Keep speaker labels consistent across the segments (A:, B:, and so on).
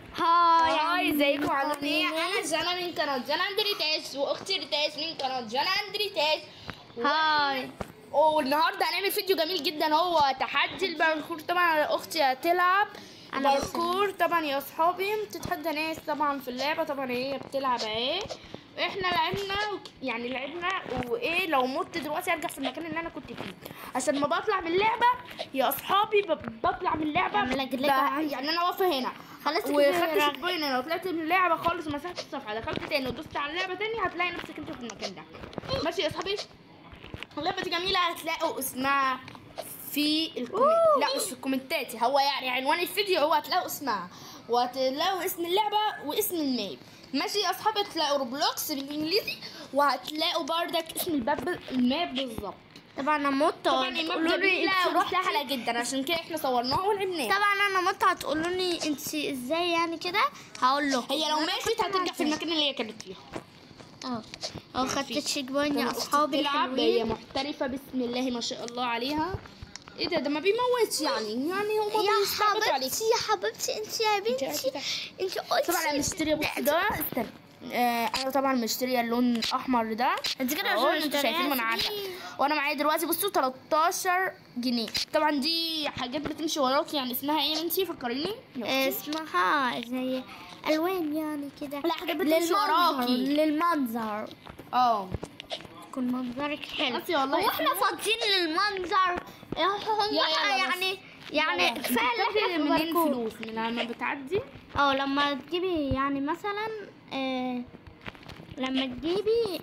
A: هاي
B: هاي ازيكم عاملين ايه انا جانا من قناه جانا اندريتاس واختي ريتاس من قناه جانا اندريتاس
A: هاي
B: والنهارده هنعمل فيديو جميل جدا هو تحدي الباركور طبعا اختي هتلعب
A: أنا بس-
B: باركور طبعا يا اصحابي بتتحدى ناس طبعا في اللعبه طبعا هي بتلعب اهي احنا لعبنا وك- يعني لعبنا وايه لو مت دلوقتي ارجع في المكان اللي انا كنت فيه عشان ما بطلع من اللعبه يا اصحابي ب- بطلع من اللعبه
A: أعمل لك
B: ب-
A: لك عندي.
B: يعني انا واقفه هنا
A: خلاص كده
B: وخدت
A: راح.
B: شوبين انا طلعت من اللعبه خالص ومسحت الصفحه دخلت تاني ودوست على اللعبه تاني هتلاقي نفسك انت في المكان ده ماشي يا اصحابي اللعبه دي جميله هتلاقوا اسمها في الكومنت لا مش في الكومنتات هو يعني عنوان الفيديو هو هتلاقوا اسمها وهتلاقوا اسم اللعبه واسم الماب ماشي يا اصحابي هتلاقوا روبلوكس بالانجليزي وهتلاقوا بردك اسم الباب الماب بالظبط
A: طبعا انا مت
B: طبعا الماب
A: تقولوا لي
B: جميله
A: انت رحتي
B: وسهله جدا عشان كده احنا صورناها ولعبناها
A: طبعا انا مت هتقولوا لي انت ازاي يعني كده هقول له
B: هي لو مشيت هترجع في المكان اللي هي كانت فيه
A: اه اه خدت تشيك بوينت يا
B: كانت
A: اصحابي
B: بتلعب هي
A: الحلوين
B: محترفه بسم الله ما شاء الله عليها ايه ده ده ما بيموتش يعني يعني هما
A: يا
B: بيستعبطوا عليك
A: حبيبتي يا حبيبتي انت يا بنتي انت قلتي
B: طبعا انا مشتريه بص ده استنى آه انا طبعا مشتريه اللون الاحمر ده
A: انت كده
B: اهو
A: عشان
B: انتوا شايفين وانا عارفه وانا معايا دلوقتي بصوا 13 جنيه طبعا دي حاجات بتمشي وراك يعني اسمها ايه انتي فكريني
A: آه، اسمها زي الوان يعني كده
B: لا، حاجات بتمشي وراكي.
A: للمنظر
B: اه
A: يكون منظرك حلو
B: بصي والله
A: هو احنا
B: اسمه-
A: فاضيين للمنظر هم
B: يا يلا
A: يعني يعني
B: لا،
A: كفايه اللي
B: بتاخدي
A: احنا في
B: منين
A: باركور.
B: فلوس من لما بتعدي
A: اه لما تجيبي يعني مثلا آه لما تجيبي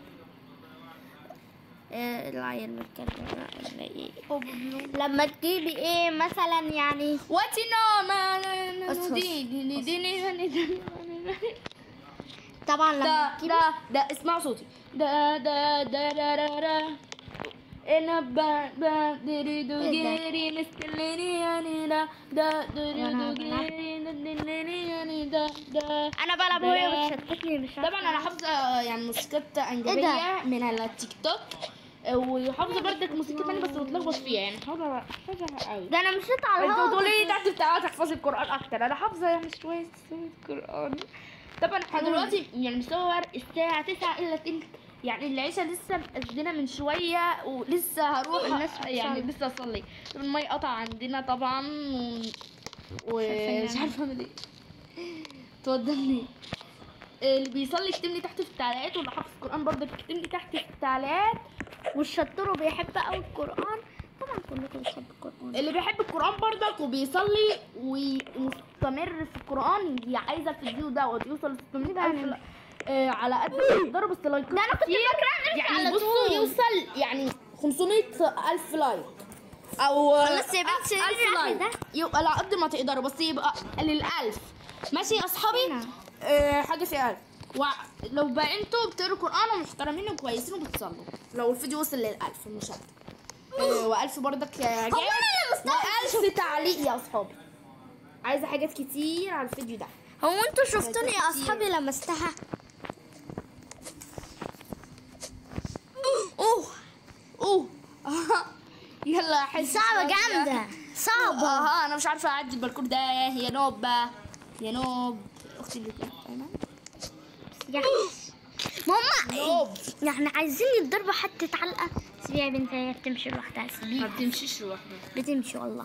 A: آه العيال بتكلم ولا ايه لما تجيبي ايه مثلا يعني
B: واتي نو ما
A: أصفر.
B: دي دي دي دي دي
A: طبعا لما
B: ده
A: تجيبي
B: ده ده اسمعوا صوتي ده ده ده ده ده ده انا با با ديري دو
A: إيه ده؟
B: جيري مستليني يعني ده ده ديري
A: يا
B: دو
A: نهار
B: جيري مستليني يعني ده ده
A: انا بلعب
B: ده-
A: وهي بتشتتني مش عارفة.
B: طبعا انا حافظه يعني موسيقات انجليزيه من على التيك توك وحافظه بردك موسيقى تانية بس بتلخبط فيها يعني حافظه حافظه قوي
A: ده انا مشيت على
B: انتوا
A: الهوا
B: تقولي لي تحت بتاعها تحفظي القرآن أكتر أنا حافظة يعني شوية شوية قرآن طبعا احنا دلوقتي يعني مصور الساعة تسعة إلا تلت يعني العشاء لسه مأذنة من شوية ولسه هروح
A: الناس
B: يعني
A: بتصلي.
B: لسه أصلي المي قطع عندنا طبعا و... ومش
A: عارفة
B: عارفة أعمل إيه توضبني اللي بيصلي يكتب لي تحت في التعليقات واللي حافظ القرآن برضه يكتب لي تحت في التعليقات
A: والشطور بيحب قوي القران طبعا كلكم بتحبوا القران
B: اللي بيحب القرآن برضك وبيصلي ومستمر في القرآن دي عايزة الفيديو دوت يوصل 600 ألف آه على قد ما تقدروا بس لايكات
A: ده أنا كنت
B: كتير.
A: فاكرة نمشي
B: يعني
A: على
B: بصوا
A: طول.
B: يوصل يعني 500 ألف لايك أو
A: خلاص يا بنتي،
B: ألف
A: سيبيني
B: لايك
A: ده.
B: يبقى على قد ما تقدروا بس يبقى للألف ماشي يا أصحابي
A: نعم.
B: آه حاجة في ألف ولو بقى انتوا بتقروا قرآن ومحترمين وكويسين وبتصلوا لو الفيديو وصل للألف مش أكتر آه، وألف برضك يا جامد
A: أنا مستغرب.
B: وألف تعليق يا أصحابي عايزة حاجات كتير على الفيديو ده
A: هو انتوا شفتوني يا اصحابي لمستها اوه
B: أوه يلا حس
A: صعبة جامدة صعبة
B: اه انا مش عارفه اعدي الباركور ده يا نوب بقى. يا نوب اختي اللي فاهمة؟
A: يعني ماما
B: نوب
A: يعني عايزين يتضربوا حتة علقة سيبيها يا بنتي هي بتمشي لوحدها
B: ما
A: سيبيها
B: بتمشيش لوحدها
A: بتمشي والله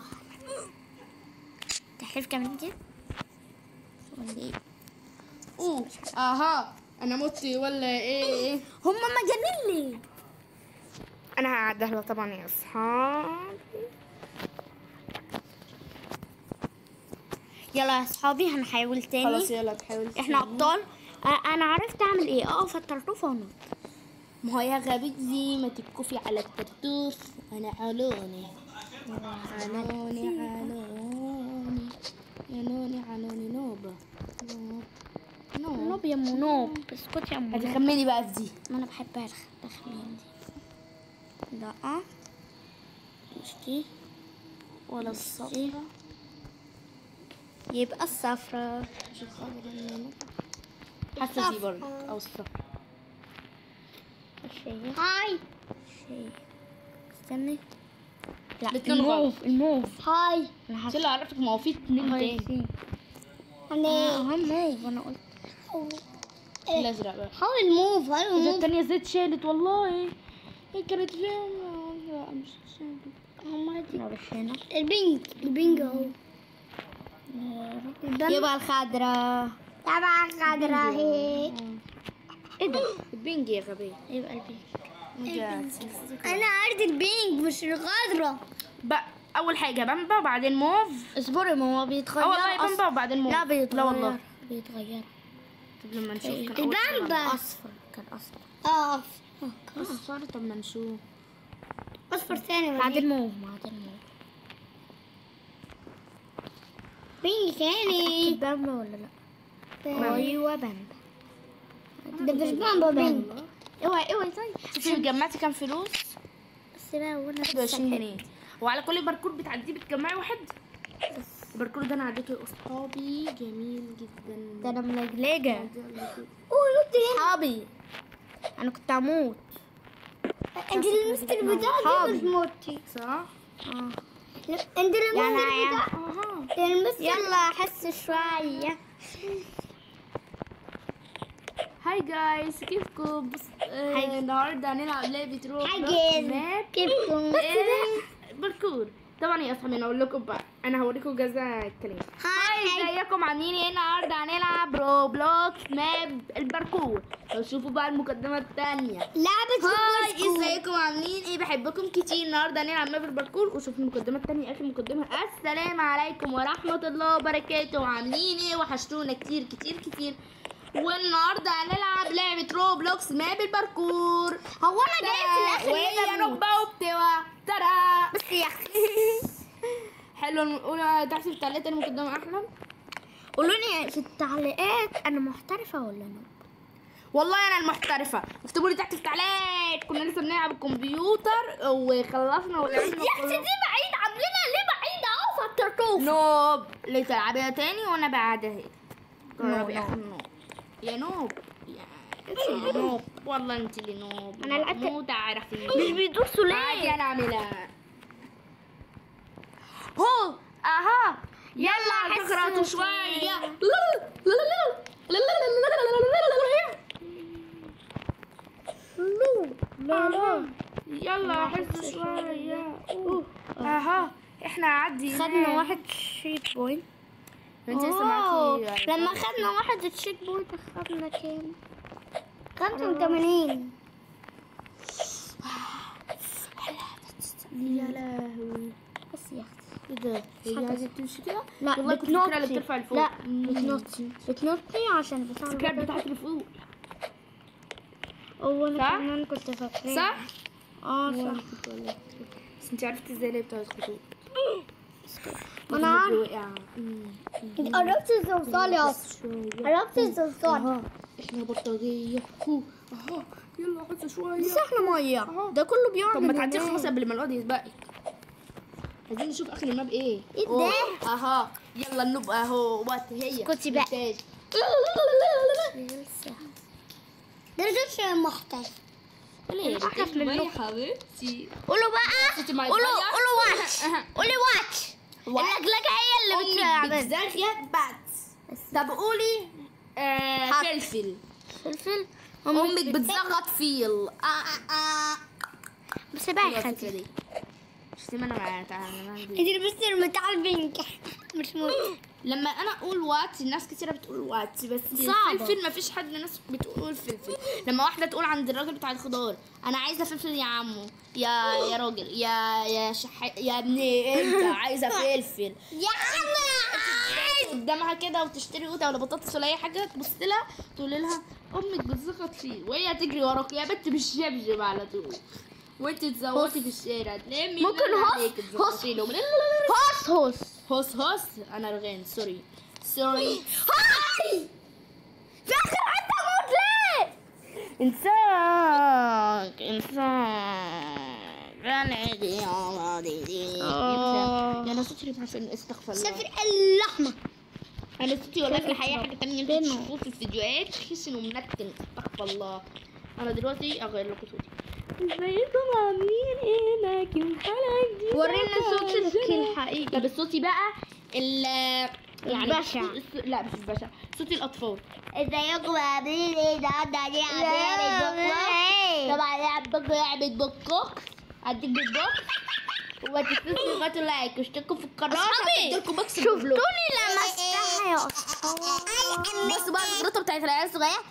A: تحلف كمان كده ولا ايه
B: اوه اها انا مت ولا ايه
A: هما مجانين ليه
B: انا هعدها لها طبعا يا اصحاب
A: يلا يا اصحابي هنحاول تاني
B: خلاص يلا تحاول
A: احنا ابطال أ- انا عرفت اعمل ايه اه فترتوف ونط
B: ما هو يا غبيتي ما تكفي على الترتوف انا علوني علوني علوني علوني علوني نوبة نوب نوب
A: نوب يا ام نوب اسكتي يا ام نوب
B: هتخمني بقى في دي
A: ما انا بحبها الخ- التخمين دي لا مش دي ولا الصفرا يبقى الصفرا
B: حاسه دي برضه او الصفر
A: شيء هاي شيء استني لا
B: الاتنين
A: الموف الموف هاي انا
B: مش
A: حاسه
B: اللي عرفتك ما هو في اتنين
A: هاي
B: تاني
A: سي.
C: يعني
A: اهم موف انا قلت
B: الازرق بقى
C: حاول موف حاول
B: اذا
C: موف
B: التانية زيت شالت والله هي كانت فين لا مش شالت
C: هما دي.
A: نروح هنا
C: البينك البينك اهو
A: يبقى الخضراء
C: طبعا خضرا هي
B: ايه ده البنج يا غبي
A: يبقى البينك
C: انا عارف البينك مش الخضرا
B: بقى اول حاجه بامبا وبعدين موف
A: اصبري ما هو بيتغير
B: اه والله بامبا وبعدين موف
A: لا بيتغير
B: لا والله
A: بيتغير
B: طب لما نشوف كان أول حاجة
C: البامبا
A: اصفر كان اصفر
C: اه
B: اصفر طب ما نشوف
C: اصفر ثاني
A: بعدين موف بعدين موف
C: بينك ثاني
A: بامبا ولا لا ايوه بامبا
C: ده مش بامبا بينك
A: اوعي اوعي طيب
B: شوفي جمعتي كام فلوس
A: بس لا وانا
B: 21 جنيه وعلى كل باركور بتعديه بتجمعي واحد الباركور ده انا عديته لاصحابي جميل جدا
A: ده انا ملجلجه
C: قولوا دي
A: اصحابي انا كنت هموت
C: انت المستر بتاعك
A: صحابي.
C: مش موتي
B: صح؟
A: اه
C: انت
A: يعني
C: المستر
A: يا-
C: بتاعك
B: اها
C: المستر
A: يلا احس شويه
B: هاي جايز كيفكم بص آه، النهارده هنلعب لعبه روبلوكس
C: حاجز
B: ماب
C: كيفكم
B: إيه، باركور طبعا يا اصحابي انا اقول لكم بقى انا هوريكم جزء الكلام
C: هاي
B: ازيكم عاملين ايه النهارده هنلعب روبلوكس ماب الباركور لو شوفوا بقى المقدمه الثانيه
C: لعبة
B: هاي
C: سوبر
B: ازيكم عاملين ايه بحبكم كتير النهارده هنلعب ماب الباركور وشوفوا المقدمه الثانيه اخر مقدمه السلام عليكم ورحمه الله وبركاته عاملين ايه وحشتونا كتير كتير كتير والنهارده هنلعب لعبه روبلوكس ماب الباركور
C: هو انا جاي في الاخر
B: وهي
C: هنا
B: نوبه وبتوى ترى
C: بس يا اخي
B: حلو نقول تحت في التعليقات المقدمه احلى
A: قولوا لي في التعليقات انا محترفه ولا لا
B: والله انا المحترفه اكتبوا لي تحت في التعليقات كنا لسه بنلعب الكمبيوتر وخلصنا ولعبنا
C: يا اختي دي بعيد عاملينها ليه بعيد اهو فكرتوه
B: نوب ليه تلعبيها تاني وانا بعدها جربي
A: نوب.
B: اخر نوب يا نوب يا يا نوب والله انت اللي نوب
A: أنا لعبت-
B: مو تعرفي
A: مش بيدوسوا
B: عادي انا اعملها هو اها يلا
A: أحس
B: تقرأوا
A: إن-
B: شوية
A: لا لا
B: يلا احس شوية أوه. اها احنا عدي
A: خدنا واحد شيت بوينت
B: انت لسه
A: أوه،
B: معاكي
A: لما خدنا واحد الشيك بوينت خدنا كام
C: 85
B: يا لهوي
A: بس يا اختي
B: ايه ده هي عايزة تمشي كده
A: لا
B: والله كنت فاكرة اللي
A: بتنطي
B: بترفع لفوق
A: لا
B: مم.
A: بتنطي بتنطي عشان بتاع
B: السكراب بتاعت لفوق
A: هو انا
B: صح؟
A: كمان كنت فاكراه
B: صح؟
A: اه صح
B: بس انت عرفتي ازاي اللي بتاعت لفوق
A: ما انا عارف
B: وقع مم.
C: انت قربت الصلصال يا اسطى
B: شوية
C: قربت الصلصال
B: اها احنا بطارية هو اها يلا حط شوية
A: بس احنا ميه ده كله بيقعد
B: طب ما
A: من
B: تعدي
A: هناك.
B: خلاص قبل ما الواد يسبقك عايزين نشوف اخر الماب ايه
C: ايه ده؟
B: أوه. اها يلا النوب اهو وات هي
A: اسكتي بقى.
B: ممتاز.
C: ده رجل محترف
B: ليه
A: أخاف
B: بتحبي
A: من
B: يا
A: النوب.
B: حبيبتي
A: قولوا بقى
B: صوتي ما
A: قولوا
B: يتغير؟
A: قولوا واتش قولي واتش
B: واتش.
A: اللجلجه هي اللي
B: امي
A: بتعمل
B: بتزغيت بس طب قولي آه
A: حط.
B: فلفل
A: فلفل
B: امك بتزغط فيل آه آه آه.
A: بس بقى
B: حلوة
A: يا
B: الفكرة
A: خالتي
B: دي شتيمة انا معايا تعالى أنا عندي.
C: انت لبست بتاع البنك مش موت
B: لما انا اقول وات الناس كتيرة بتقول وات بس
A: صعبة.
B: الفلفل مفيش حد ناس بتقول فلفل لما واحدة تقول عند الراجل بتاع الخضار انا عايزة فلفل يا عمو يا يا راجل يا يا شح يا ابني انت عايزة فلفل
C: يا عم
B: قدامها كده وتشتري قوطه ولا بطاطس ولا اي حاجه تبص لها تقول لها امك بتزغط فيه وهي تجري وراك يا بنت بالشبشب على طول وانت تزوقي في الشارع تلمي
A: ممكن
B: الناس
A: هص-
B: عليك تزغطي لهم.
A: هوس هوس
B: هوس هوس انا رغين سوري سوري
A: هاي في اخر حته موت ليه
B: انسان انسان رانعدي يا دي
A: آه.
B: يا انا صوتي بتحسن استغفر الله
C: سفر اللحمة
B: انا صوتي والله في
A: شايفة
B: الحقيقه
A: صراحة.
B: حاجه تانية انتوا تشوفوه في الفيديوهات تحس انه منتن استغفر الله انا دلوقتي اغير لكم صوتي ازيكم عاملين ايه معاكم حلقه جديده
A: ورينا صوتك الحقيقي
B: طب صوتي بقى ال يعني
A: البشع.
B: صوت- لا مش البشع صوت الاطفال
C: ازيكم عاملين ايه النهارده هنلعب لعبة بوكس طبعا لعب بوكس لعبة بوكس هديك بالبوكس وما تنسوش تضغطوا لايك واشتركوا في القناة
B: أصحابي،
C: لكم بوكس
A: شفتوني لمستها يا اصحابي
C: بصوا بقى الزغرطة بتاعت العيال الصغيرة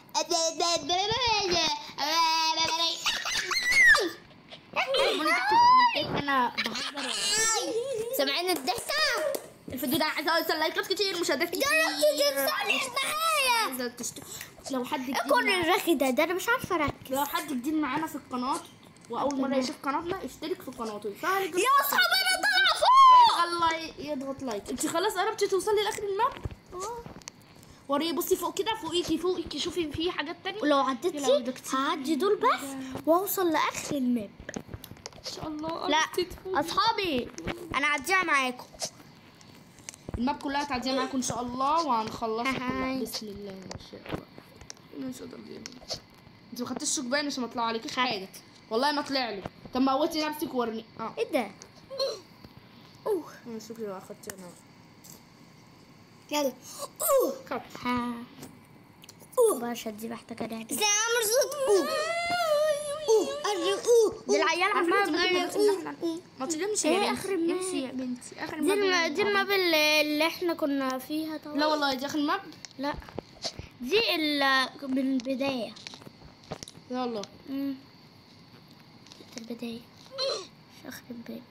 B: انا بهزر
C: سامعين الضحكة؟
B: الفيديو ده عايز اوصل لايكات كتير مشاهدات كتير عايزة تشت- لو حد جديد
A: كل
B: معانا-
A: الرخي ده ده انا مش عارفه اركز
B: لو حد جديد معانا في القناة واول مرة يشوف قناتنا اشترك في قناته سهل جدا
A: يا اصحابي انا طالعه فوق
B: الله يضغط لايك انت خلاص قربتي توصلي لاخر الماب وريه بصي فوق كده فوقيكي فوقيكي شوفي في حاجات تانية
A: ولو
B: يا لهوي،
A: عديتي
B: ده كتير.
A: هعدي دول بس واوصل لاخر الماب
B: ان شاء الله
A: لا
B: قربتي تفوقي.
A: اصحابي انا هعديها معاكم
B: الماب كلها هتعديها معاكم ان شاء الله وهنخلصها كلها
A: هاي.
B: بسم الله ما شاء الله ما شاء الله انت ما خدتيش شوك عشان ما طلع عليكيش حاجه والله ما طلع لي طب موتي نفسك ورني اه
A: ايه ده اوه
B: انا شكلي لو اخدت انا
A: يلا
B: خدت
A: ها باش دي محتاجه لعبه
C: زي عمرو صوت اوه اوه أرجو اوه
A: دي العيال
B: عارفة انت
A: عمالة
B: ممكن
A: بتقول
B: تمشي إن إحنا- ما تمشي
A: ايه
B: يا بنتي
A: آخر الماب؟
B: امشي يا بنتي اخر
A: دي
B: الماب
A: الم...
B: اللي-
A: دي الماب اللي اللي احنا كنا فيها طبعا
B: لا والله دي اخر الماب
A: لا دي ال... من البدايه
B: يلا
A: امم البدايه مش اخر الباب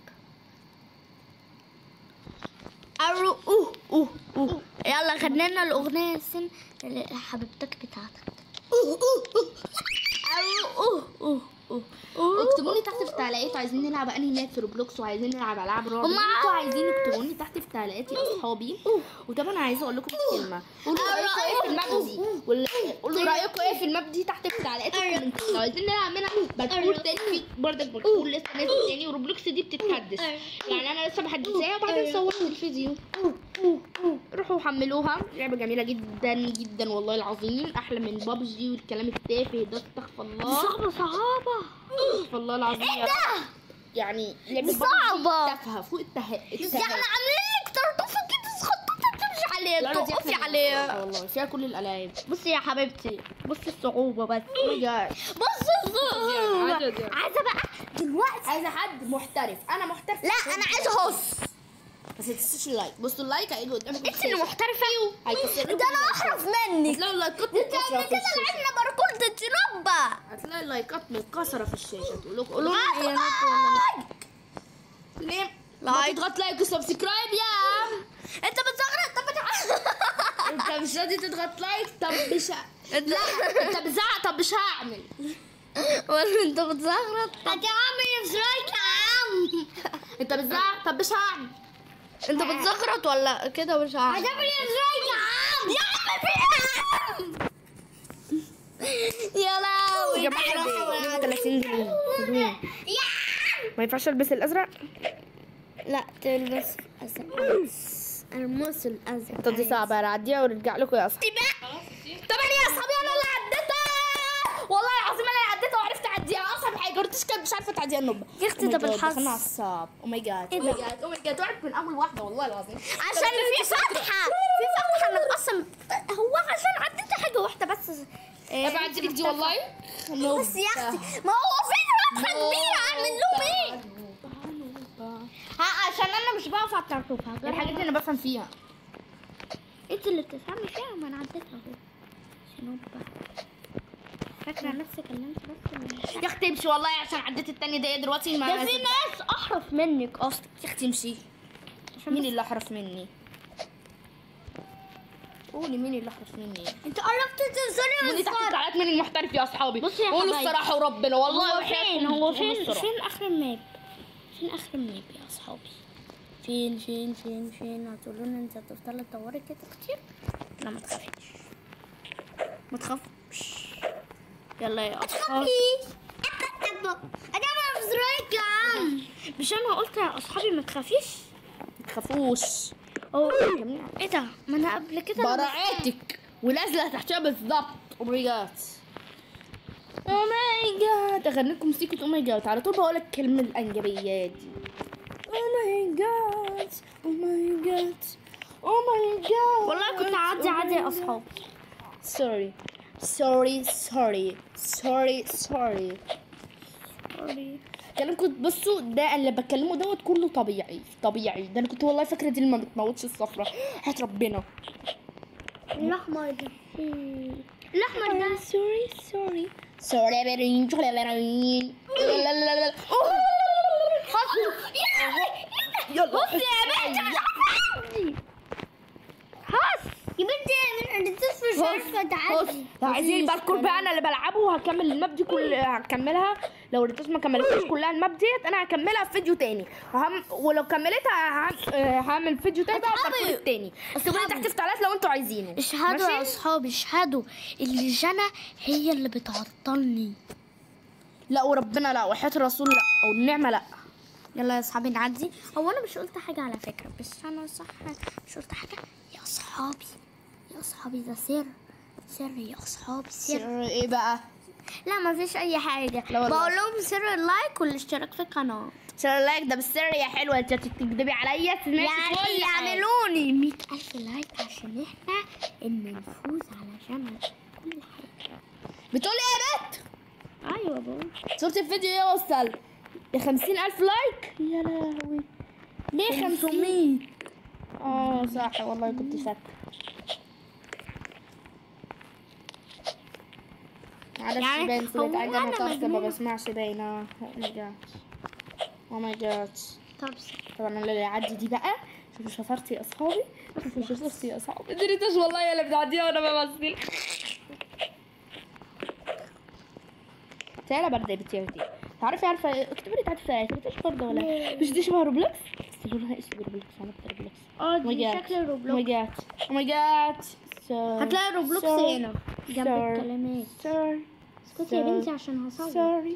A: أرو اوه اوه اوه يلا غنينا الاغنيه السن اللي- حبيبتك بتاعتك
C: اوه اوه اوه
A: أرو اوه اوه اوه اوه
B: اكتبوا لي تحت في التعليقات عايزين نلعب انهي ماب في روبلوكس وعايزين نلعب العاب رعب
A: هما
B: انتوا عايزين اكتبوا لي تحت في التعليقات يا اصحابي وطبعا عايزه اقول لكم كلمه قولوا رايكم ايه في الماب دي ولا قولوا رايكم ايه في الماب دي تحت في التعليقات وكومنتات. لو عايزين نلعب منها باركور تاني في برضك باركور لسه نازل تاني وروبلوكس دي بتتحدث يعني انا لسه بحدثها وبعدين صورت الفيديو روحوا حملوها لعبه جميله جدا جدا والله العظيم احلى من بابجي والكلام التافه ده استغفر الله
A: صعبه صعبه
B: استغفر الله العظيم ايه ده يعني لعبه
A: صعبة.
B: بابجي تافهه فوق التهه
A: يعني
B: التهه
A: عاملين لك طرطوفه كده تخططي تمشي عليها
B: اللعبة دي
A: تقفي
B: أحلى من
A: عليها
B: الصراحة والله فيها كل الالعاب
A: بصي يا حبيبتي بصي الصعوبة بس
B: بجد
A: بصي الصعوبة
B: عدد يعني.
A: عايزة بقى دلوقتي
B: عايزه حد محترف انا محترف
A: لا أنا عايزة هص
B: بس ما تنسيش اللايك بصوا اللايك هيجي قدامك
A: أنت اللي محترفة
B: هيكسر
A: ده أنا أحرف منك
B: هتلاقي اللايكات
A: أنت قبل
B: متكسره في
A: كده
B: الشاشه
A: لعبنا باركور تتربى
B: هتلاقي اللايكات متكسره في الشاشه تقول لكم قولوا
A: لايك.
B: لي ايه ولا لا ليه ما
A: لايك.
B: تضغط لايك وسبسكرايب يا عم
A: أنت بتزغرط طب بتع-
B: انت مش راضي تضغط لايك طب مش ه- لا انت بتزعق طب مش هعمل
A: ولا أنت بتزغرط
C: هتعمل ازاي يا عم
B: انت بتزعق طب مش هعمل
A: أنت بتزغرط ولا كده مش عارف
C: هتعمل ازاي يا عم
A: يا عم في إيه؟ يا لهوي
B: يا جماعه 30 جنيه ما ينفعش البس الازرق
A: لا تلبس أزرق الموس الأزرق
B: طب دي صعبه هنعديها ونرجع لكم يا اصحابي
A: طبعا يا اصحابي انا اللي عديتها
B: والله العظيم انا اللي عديتها وعرفت اعديها اصعب حاجه جربتش كانت مش عارفه تعديها النوبه
A: يا أختي ده بالحظ.
B: دخلنا على الصعب او ماي جاد
A: إيه
B: او ماي
A: ده؟
B: جاد او ماي جاد وعرفت من اول واحده والله العظيم
A: عشان في فتحة في فتحة من أصلا هو عشان عديت حاجة واحدة بس إيه،
B: ابقى اعدي لك دي والله
A: بس يا اختي ما هو فين فتحة كبيرة اعمل لهم ايه؟ ها عشان انا مش بعرف على الطرطوفة
B: الحاجات اللي انا بفهم فيها
A: انت اللي بتفهمي فيها ما انا عديتها اهو شنو بقى فاكرة نفسي كلمت بس
B: يا اختي امشي والله عشان عديت التانية دي دلوقتي ما
A: ده في ناس احرف منك اصلا
B: يا اختي امشي مين اللي احرف مني قولي مين اللي احرف مني
A: انت قربت تنزلي
B: قولي تحت التعليقات مين المحترف يا اصحابي
A: بصي يا
B: قولوا
A: حبايبي.
B: الصراحه وربنا والله
A: هو
B: وحياتكم
A: فين هو
B: قولوا
A: فين
B: الصراحة.
A: فين اخر الماب فين اخر الماب يا اصحابي فين فين فين فين هتقولوا لنا انت هتفضلي تدوري كده كتير لا ما تخافيش ما تخافش يلا يا اصحابي
C: هتعمل ازاي يا عم
A: مش انا قلت يا اصحابي ما تخافيش
B: ما تخافوش
A: أو ايه ده ما انا قبل كده لما-
B: براعتك ونازله تحتها بالظبط او ماي جاد او ماي جاد اغني لكم موسيقى او ماي جاد على طول بقول لك كلمه الانجبيات دي او ماي جاد او ماي جاد او ماي جاد
A: والله كنت هعدي عادي يا اصحابي
B: سوري سوري سوري سوري سوري كلامكم بصوا ده اللي بكلمه دوت كله طبيعي طبيعي ده انا كنت والله فاكره دي اللي ما بتموتش الصفرة حياة ربنا
C: الاحمر ده الاحمر ده
B: سوري سوري سوري يا بيرين شغل يا بيرين لا لا لا لا يلا
C: بص يا بنت هاس يا بنتي من التصفر مش عارفه تعدي
B: عايزين الباركور بقى انا اللي بلعبه وهكمل الماب دي كل هكملها لو ريتوس ما كملتش كلها الماب ديت انا هكملها في فيديو تاني وهم... ولو كملتها هعم- آه، هعمل فيديو تاني بقى
A: أصحابي.
B: الباركور التاني اكتبوا لي تحت في التعليقات لو انتوا عايزينه
A: اشهدوا يا
B: ماشي؟
A: اصحابي اشهدوا اللي جنى هي اللي بتعطلني
B: لا وربنا لا وحياة الرسول لا او النعمة لا
A: يلا يا اصحابي نعدي هو انا مش قلت حاجه على فكره بس انا صح مش قلت حاجه يا اصحابي يا اصحابي ده سر سر يا اصحابي سر
B: سر ايه بقى
A: لا ما فيش اي حاجه
B: لا والله.
A: بقول لهم سر اللايك والاشتراك في القناه
B: سر اللايك ده بالسر يا حلوة انت تكدبي عليا سمعت
A: يعني
B: كل حاجة.
A: يعملوني 100000 لايك عشان احنا ان نفوز على جمل كل حاجه
B: بتقولي ايه يا بت
A: ايوه بقول
B: صورة الفيديو يوصل ل 50000 لايك يا لهوي ليه 500 اه صح والله كنت فاكرة معلش
A: يعني
B: باين سيبك
A: هو
B: عايزة
A: أنا
B: انا ما
A: مجنونة.
B: بسمعش باين اه او ماي جاد او ماي جاد
A: طب
B: طبعا انا اللي يعدي دي بقى شوفوا شفرتي يا اصحابي شوفوا شفرتي يا اصحابي دريتش والله يا اللي بتعديها وانا بمثل تعالى برضه يا بنتي يا بنتي تعرفي عارفه اكتبي لي تحت في التعليقات دريتش برضه ولا مش دي شبه روبلكس بس لونها اسود روبلكس انا بتاع روبلكس
A: اه
B: Oh my
A: دي
B: God.
A: شكل
B: او ماي
A: روبلوكس
B: جاد او ماي جاد
A: هتلاقي روبلوكس هنا جنب
B: Sir.
A: الكلمات
B: سوري
A: اسكتي يا
B: Sir.
A: بنتي عشان هصور
B: سوري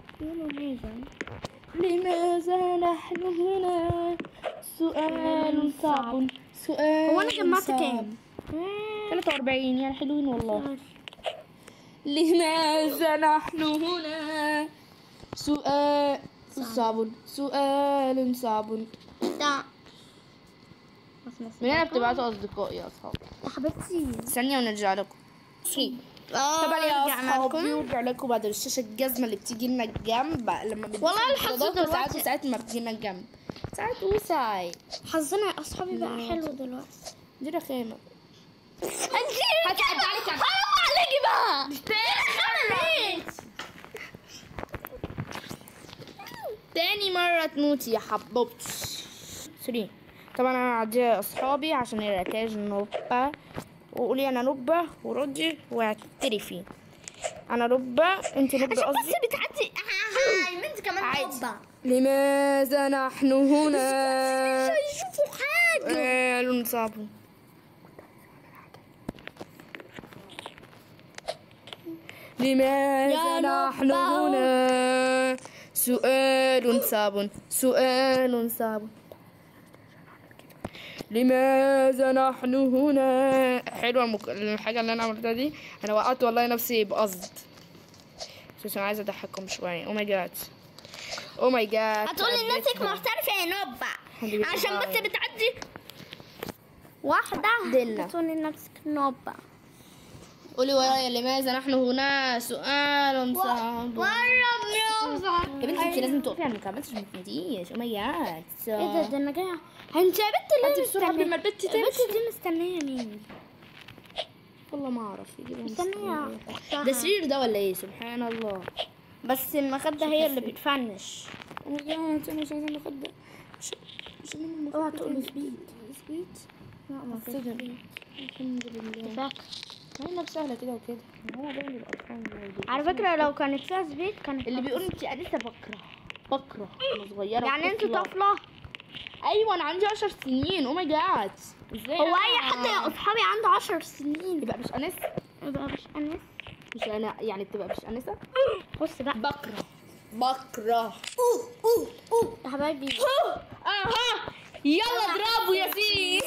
B: لماذا نحن هنا سؤال صعب سؤال
A: هو انا جمعت
B: صعب.
A: كام؟
B: 43 يعني حلوين والله لماذا نحن هنا سؤال صعب سؤال صعب
A: ده
B: من هنا بتبعتوا أصدقائي يا أصحاب
A: يا حبيبتي
B: ثانية ونرجع لكم طبعا يا أصحابي ورجع لكم بعد الشاشة الجزمة اللي بتيجي لنا الجنب لما بتجي
A: والله لحد
B: ساعات
A: دلوقتي.
B: وساعات ما بتجي لنا الجنب ساعات وساعات
A: حظنا يا اصحابي بقى حلو دلوقتي
B: دي رخامة
A: هتعدي عليك حرام عليكي بقى مش
B: تاني مرة تموتي يا حبوبتي سوري طبعا انا هعديها يا اصحابي عشان الركاج نوبة وقولي انا نوبة وردي واعترفي انا نوبة انت نوبة
A: عشان
B: قصدي
A: بس بتعدي هاي انت كمان
B: عادي.
A: طبة
B: لماذا نحن هنا
A: يشوفوا حاجة
B: سؤال صعب لماذا
A: يا
B: نحن
A: نبأ.
B: هنا سؤال صعب سؤال صعب لماذا نحن هنا حلوة المك... الحاجة اللي أنا عملتها دي أنا وقعت والله نفسي بقصد بس أنا عايزة أضحككم شوية أو ماي جاد أو ماي جاد
A: هتقولي نفسك محترفة يا نوبة
B: حبيبي
A: عشان بس
B: باي.
A: بتعدي واحدة
B: دلة.
A: هتقولي نفسك نوبة
B: قولي ورايا لماذا نحن هنا سؤال صعب
A: قرب يا
B: يا بنتي انت لازم تقفي على المكعبات عشان ما تنتهيش او ماي جاد
A: ايه ده ده انا جايه انت يا بنت
B: هاتي
A: ليه
B: بسرعة قبل ما
A: مستنية
B: البت
A: البنت
B: تمشي.
A: دي مستنية مين؟
B: والله ما اعرف يجيبها
A: مستنية
B: مستنية. ده سرير ده ولا ايه سبحان الله
A: بس المخدة هي اللي بتفنش
B: او ماي جاد انا مش عايزه المخدة مش مش من المخدة
A: اوعى تقولي سبيد
B: سبيت
A: لا ما فيش
B: صدق الحمد لله
A: فاكر
B: هي سهلة كده وكده هو باين الأطفال
A: على فكرة لو كانت فيها سبيد كانت
B: اللي بيقول انت لسه بكره بكره انا صغيرة
A: يعني انت
B: طفلة.
A: طفلة
B: ايوه انا عندي 10 سنين او ماي جاد ازاي
A: هو
B: أنا-
A: اي حد يا اصحابي عنده عشر سنين
B: يبقى مش انس
A: يبقى مش انس
B: مش انا يعني بتبقى مش انسه
A: بص بقى
B: بكره بكره
A: يا حبايبي
B: اها يلا اضربوا يا سيدي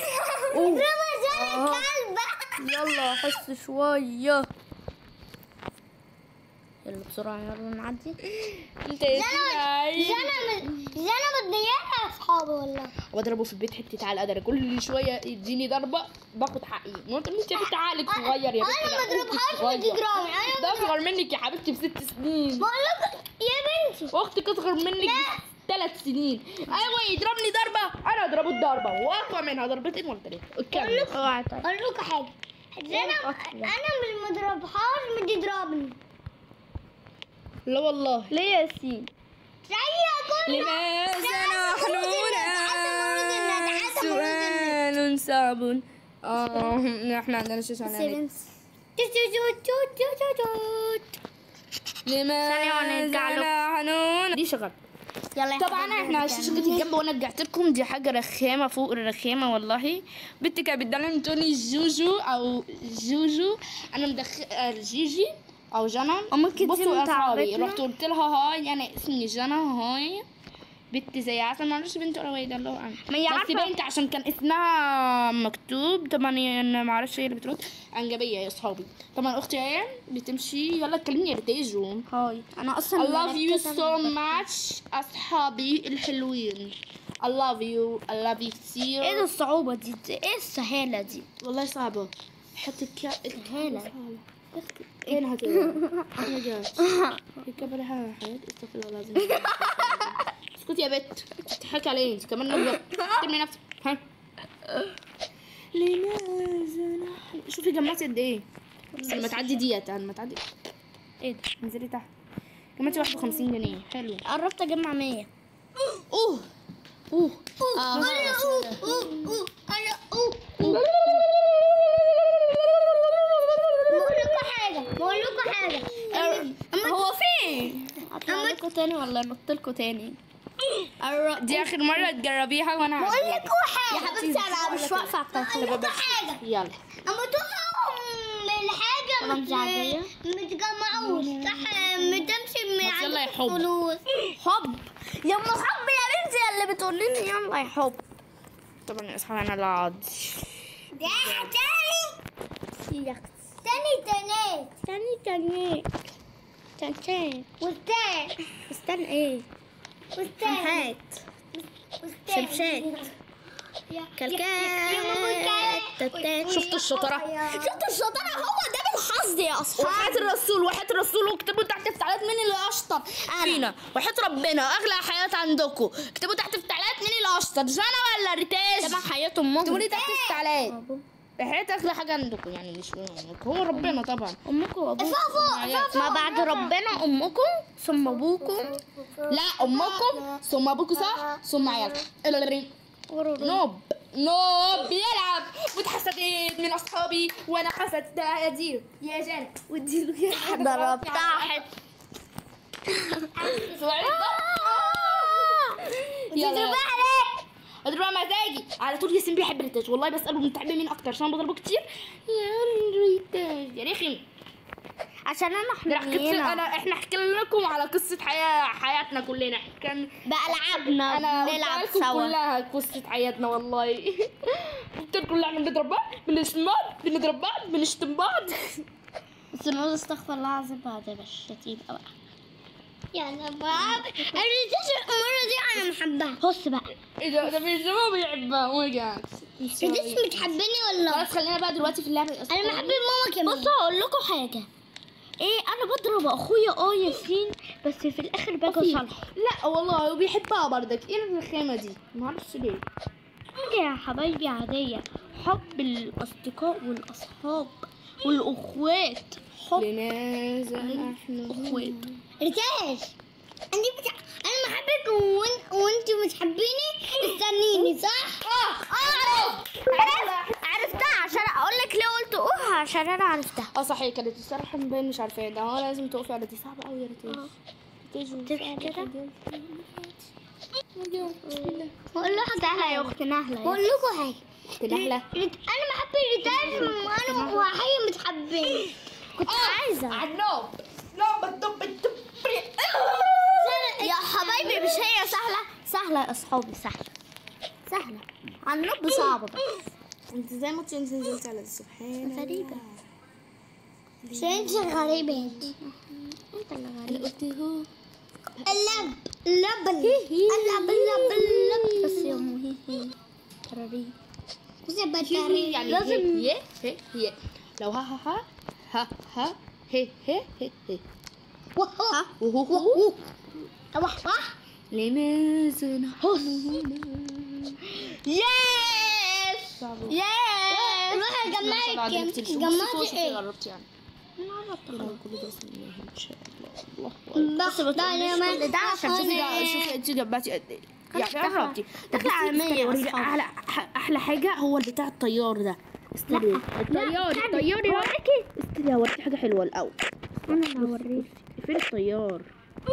A: يلا حس شوية يلا بسرعة يلا نعدي
B: انت يا سيدي
C: جنى جنى متضايقة يا اصحابي والله
B: واضربه في البيت حته على قدر كل شويه يديني ضربه باخد حقي ما انت مش شايف عقلك صغير يا بنت
C: انا ما
B: لا،
C: اضربهاش
B: صغير.
C: بتجرامي انا
B: ده اصغر منك يا حبيبتي بست سنين
C: بقول لك يا بنتي
B: واختك اصغر منك ثلاث سنين ايوه يضربني ضربه انا اضربه الضربه واقوى منها ضربتين ولا ثلاثه الكلام
A: اوعى طيب
C: اقول لكم حاجة جنى انا مش مضربهاش بتضربني
B: لا والله
A: ليه يا ياسين
C: زي كل
B: لماذا
C: نحن هنا؟
B: سؤال صعب اه احنا عندنا شيء
A: سيفنز
B: لماذا نحن دي شغل
A: يلا يا
B: طبعا
A: حبايبي،
B: احنا
A: نرجع.
B: شاشة الجنب وانا رجعت لكم دي حاجه رخامه فوق الرخامه والله بنتي كانت بتدلعني تقولي جوجو او جوجو انا مدخ آه، جيجي او جنى
A: ممكن
B: بصوا
A: تكون
B: يا اصحابي
A: تعبتنا.
B: رحت قلت لها هاي انا اسمي جنى هاي بنتي زي عسل ما اعرفش بنت ولا ولد الله اعلم
A: ما هي
B: بس
A: عارفة.
B: بنت عشان كان اسمها مكتوب طبعا انا ما اعرفش هي اللي بترد انجبيه يا اصحابي طبعا اختي ايه بتمشي يلا اتكلمي يا ريتاجو
A: هاي انا
B: I
A: اصلا
B: love you
A: مركزة
B: so
A: مع-
B: much أصحابي الحلوين I love you I love you كتير
A: ايه ده الصعوبة دي ايه السهالة دي
B: والله صعبة حط الكا
A: هالة.
B: وينها كده؟ Oh my gosh. الكاميرا ها حياتي استغفر الله العظيم اسكتي يا بت تضحكي عليه انت كمان نبضة ترمي نفسك ها لماذا نحن شوفي جمعتي قد ايه بس لما تعدي ديت لما تعدي
A: ايه ده
B: انزلي تحت جمعتي 51 جنيه حلو
A: قربت اجمع 100
B: اوه اوه
A: اه
C: بقول لكم حاجة بقول لكم حاجة
A: هو فين اطلع لكم تاني ولا انط لكم تاني
B: دي اخر مره تجربيها وانا
C: بقول
B: هعزمك.
C: لكم حاجة
A: يا حبيبتي انا مش واقفة على الترتيب
C: بقول لكم حاجة
B: يلا
C: اما تقعوا من حاجة
A: طبعا دي عادية.
C: ما تجمعوش صح ما تمشي من
B: بس يلا يا
C: عندك
B: حب.
C: فلوس
A: حب يا ام حب يا بنتي اللي بتقول لنا يلا يا حب
B: طبعا يا اصحابي انا العض
C: ده تاني
A: يا
C: تاني تاني
A: تاني تاني تاني
C: والتاني
A: استنى ايه
C: والتاني
A: هات
C: والتاني
A: شبشات كلكات
B: شفتوا الشطاره
A: شفتوا الشطارة هو ده بالحظ يا
B: وحياة
A: اصحابي
B: الرسول وحياة الرسول واكتبوا تحت في التعليقات مين اللي اشطر فينا وحياة ربنا اغلى حياة عندكم اكتبوا تحت في التعليقات مين اللي اشطر جانا ولا ريتاج
A: طبعا حياة امهم
B: اكتبوا لي تحت في التعليقات حياة اغلى حاجة عندكم يعني مش امك هو ربنا طبعا
A: امكم وابوكم
B: حياة.
A: ما بعد ربنا امكم ثم ابوكم
B: لا امكم ثم ابوكم صح ثم عيالكم نوب نوب بيلعب متحسدين من اصحابي وانا حسدتها يا دير يا جنى واديله يا
A: ضربتها حته
B: يلا اضربها مزاجي على طول ياسين بيحب ريتاج والله بساله بتحب مين اكتر عشان أنا بضربه كتير يا ريتاج يا رخم
A: عشان انا
B: ده أنا حكيت
A: حنينة
B: انا احنا حكينا لكم على قصه حياه حياتنا كلنا كان
A: بألعابنا
B: انا
A: بنلعب
B: قلت لكم
A: سوا
B: كلها قصه حياتنا والله قلت لكم اللي احنا بنضرب بعض بنشتم بعض بنضرب بعض بنشتم بعض
A: بس نقول استغفر الله العظيم بعد الشتيمة بقى
C: يعني باب الريتاج المرة دي انا محبها
A: بص بقى
B: ايه ده ده مش ده ما بيحبها او ماي جاد
C: ريتاج بتحبني ولا
B: خلاص خلينا بقى دلوقتي في اللعبه
C: انا بحب ماما كمان
A: بصوا اقول لكم حاجة ايه انا بضرب اخويا اه ياسين بس في الاخر باجي اصالحه
B: لا والله وبيحبها برضك ايه الرخامه دي ما اعرفش ليه
A: حاجة يا حبايبي عادية حب الاصدقاء والاصحاب والاخوات حب
B: لماذا نحن
A: اخوات
C: ريتاج انت بتح... انا بحبك وانت وانت بتحبيني استنيني صح؟ اه اه
A: عرفتها عشان اقول لك ليه قلت اوه عشان انا عرفتها
B: اه صحيح كانت الصراحه مبين مش عارفه ده هو لازم تقفي على دي صعبه قوي يا ريتاج ريتاج
A: تمشي كده
C: بقول له حاجة
A: سهلة يا اختي نهلة
C: بقول لكم حاجة
B: نحله
C: ريت- انا بحب ريتاج وانا وهي بتحبني
A: كنت عايزة
B: عنوب نوب الدب الدب
A: يا حبايبي مش هي سهلة سهلة يا اصحابي سهلة سهلة عن نب صعبة بس
B: انت زي ما انت نزلت على سبحان
A: غريبة.
B: الله.
C: عشان انت غريبة انت
A: انت اللي
B: انا
A: غريب
B: قلت هو
C: اللب اللب اللب اللب اللب
A: بس يا امه هي هي قرري
C: بس
B: هي
C: بطاري
B: يعني
C: لازم
B: هي هي هي لو ها ها ها ها ها هي هي هي هي
C: وهو
B: وهو هو
C: وح وح
B: لماذا نحن
C: يس يس روح جمعت جمعت ايه
B: قربت يعني كل ده اسم الله ان شاء الله الله
C: بس بطاري
A: ده عشان
B: شوفي شوفي انت جنباتي قد ايه يعني قربتي طب
A: داخلة على
B: بصي،
A: مية
B: وريني
A: أصحابي.
B: احلى احلى حاجه هو بتاع الطيار ده استني الطيار الطيار يوريكي استني هوريكي حاجه حلوه الاول
A: انا اللي هوريك
B: فين الطيار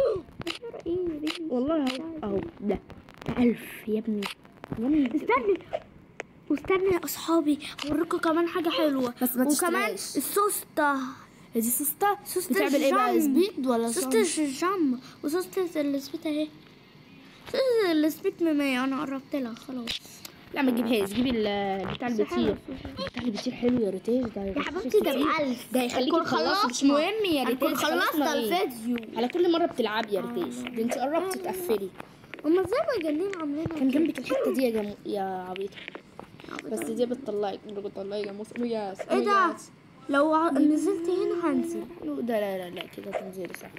B: والله اهو اهو ده ألف يا ابني يا ابني
A: استني واستني يا اصحابي اوريكم كمان حاجه حلوه
B: بس ما
A: وكمان
B: تشتريهاش.
A: السوسته
B: دي سوسته
A: سوسته
B: بتعمل ايه بقى
A: الجم.
B: سبيد ولا
A: سوسته
B: صم؟
A: الجم وسوسته السبيت اهي سوسته السبيت مية انا قربت لها خلاص
B: لا ما تجيبهاش جيبي ال- بتاع اللي بيطير بتاع اللي بيطير حلو يا ريتاج ده
A: يا حبيبتي ده بألف
B: ده هيخليكي
A: هنكون
B: تخلصي مش
A: خلصنا.
B: مهم يا ريتاج
A: هنكون خلصنا الفيديو
B: على كل مره بتلعبي يا ريتاج ده انت قربتي تقفلي
A: هما ازاي مجانين عاملين
B: كان جنبك الحته دي يا جم... يا عبيطه بس دي بتطلعك بتطلعي جاموس ياس
A: ايه ده لو ع- نزلت هنا هنزل
B: ده لا لا لا كده تنزلي صح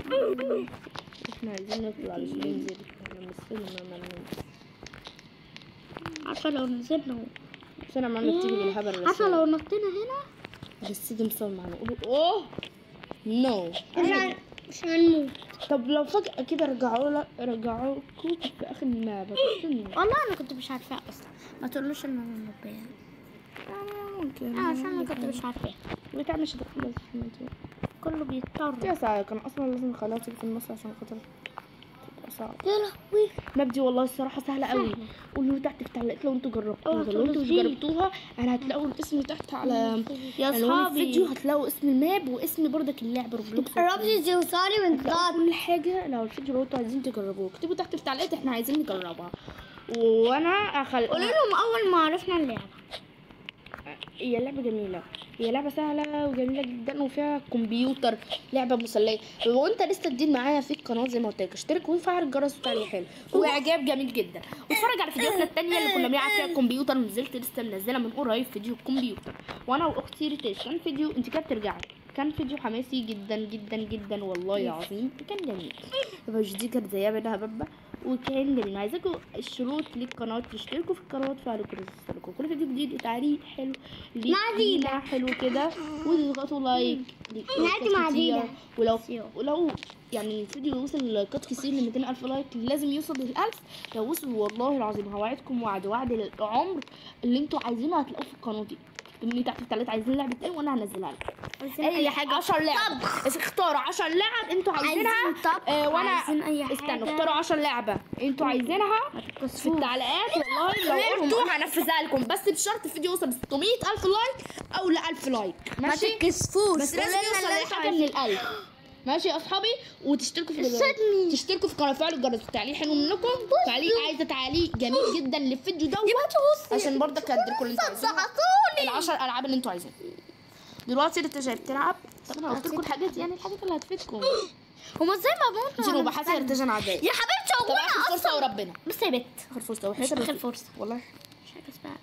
B: احنا عايزين نطلع مش ننزل احنا مستني ما ننزل
A: عارفه لو نزلنا
B: بس انا عمالة بتيجي بالهبل بس
A: عارفه لو نطينا هنا
B: بس دي مصمم معانا قولوا اوه نو
C: مش هنموت
B: طب لو فجأة كده رجعوا لك رجعوكوا في آخر الماب هتستني
A: والله انا كنت مش عارفاها اصلا ما تقولوش ان انا مبين
B: ممكن
A: اه عشان انا كنت مش عارفاها
B: بتاع مش ده بس
A: كله بيضطر
B: يا ساعة كان أصلا لازم نخليها تيجي في النص عشان خاطر تبقى صعب
A: يا لهوي
B: الماب دي والله الصراحة سهلة قوي قولوا تحت في تعليقات لو انتوا جربتوها
A: اه،
B: لو انتوا مش
A: تقولوا
B: جربتوها انا هتلاقوا الاسم تحت على
A: يا
B: عنوان
A: اصحابي
B: الفيديو هتلاقوا اسم الماب واسم بردك اللعبة روبلوكس
C: قربتي توصلي من
B: هتلاقوا
C: ضغط
B: كل حاجة لو الفيديو لو انتوا عايزين تجربوه اكتبوا تحت في التعليقات احنا عايزين نجربها وانا اخل
A: قولوا لهم اول ما عرفنا اللعبه
B: هي لعبة جميلة هي لعبة سهلة وجميلة جدا وفيها كمبيوتر لعبة مسلية وانت لسه جديد معايا في القناة زي ما قلت لك اشترك وفعل الجرس وتعليق حلو واعجاب جميل جدا واتفرج على فيديوهاتنا التانية اللي كنا بنلعب فيها الكمبيوتر نزلت لسه منزلة من قريب فيديو الكمبيوتر وانا واختي ريتاش كان فيديو انت كده بترجعي كان فيديو حماسي جدا جدا جدا والله العظيم كان جميل مش دي كانت زيها منها بابا وكان جميل عايزاكم الشروط للقناة تشتركوا في القناة وتفعلوا كل تشتركوا كل فيديو جديد تعليق حلو لينا حلو كده وتضغطوا لايك
C: نادي مع دينا.
B: ولو ولو يعني الفيديو وصل لايكات كتير ل 200 الف لايك لازم يوصل للألف لو وصل والله العظيم هوعدكم وعد وعد للعمر اللي انتوا عايزينه هتلاقوه في القناه دي اكتبوا لي تحت في التعليقات عايزين لعبه ايه وانا هنزلها لكم اي حاجه 10 لعب بس اختاروا 10 لعب انتوا عايزينها
A: عايزين طبخ،
B: آه وانا
A: عايزين أي حاجة.
B: استنوا اختاروا 10 لعبه انتوا عايزينها في التعليقات والله لو قلتوا هنفذها لكم بس بشرط الفيديو يوصل ل 600 الف لايك او ل 1000 لايك
A: ما
B: ماشي
A: تتكسفوش
B: بس لازم
A: قولوا لنا
B: يوصل
A: اللي انتوا
B: لحاجه من القلب ماشي يا اصحابي وتشتركوا في
A: استني.
B: تشتركوا في القناه فعلوا الجرس تعليق حلو منكم تعليق عايزه تعليق جميل جدا للفيديو دوت عشان برضك اديلكم اللي انتوا عايزينه العشر العاب اللي انتوا عايزينها دلوقتي انت جاي بتلعب طب انا قلت لكم الحاجات يعني الحاجات اللي هتفيدكم
A: هما ازاي ما موتوا
B: انتوا بحثي يا ريتاجن عداية
A: يا حبيبتي
B: طب
A: هو
B: اخر
A: انا
B: فرصه
A: اصلا
B: وربنا
A: بس يا بت
B: اخر فرصه
A: مش
B: وحياة
A: اخر
B: الرسول.
A: فرصه
B: والله
A: مش عارفه اسمها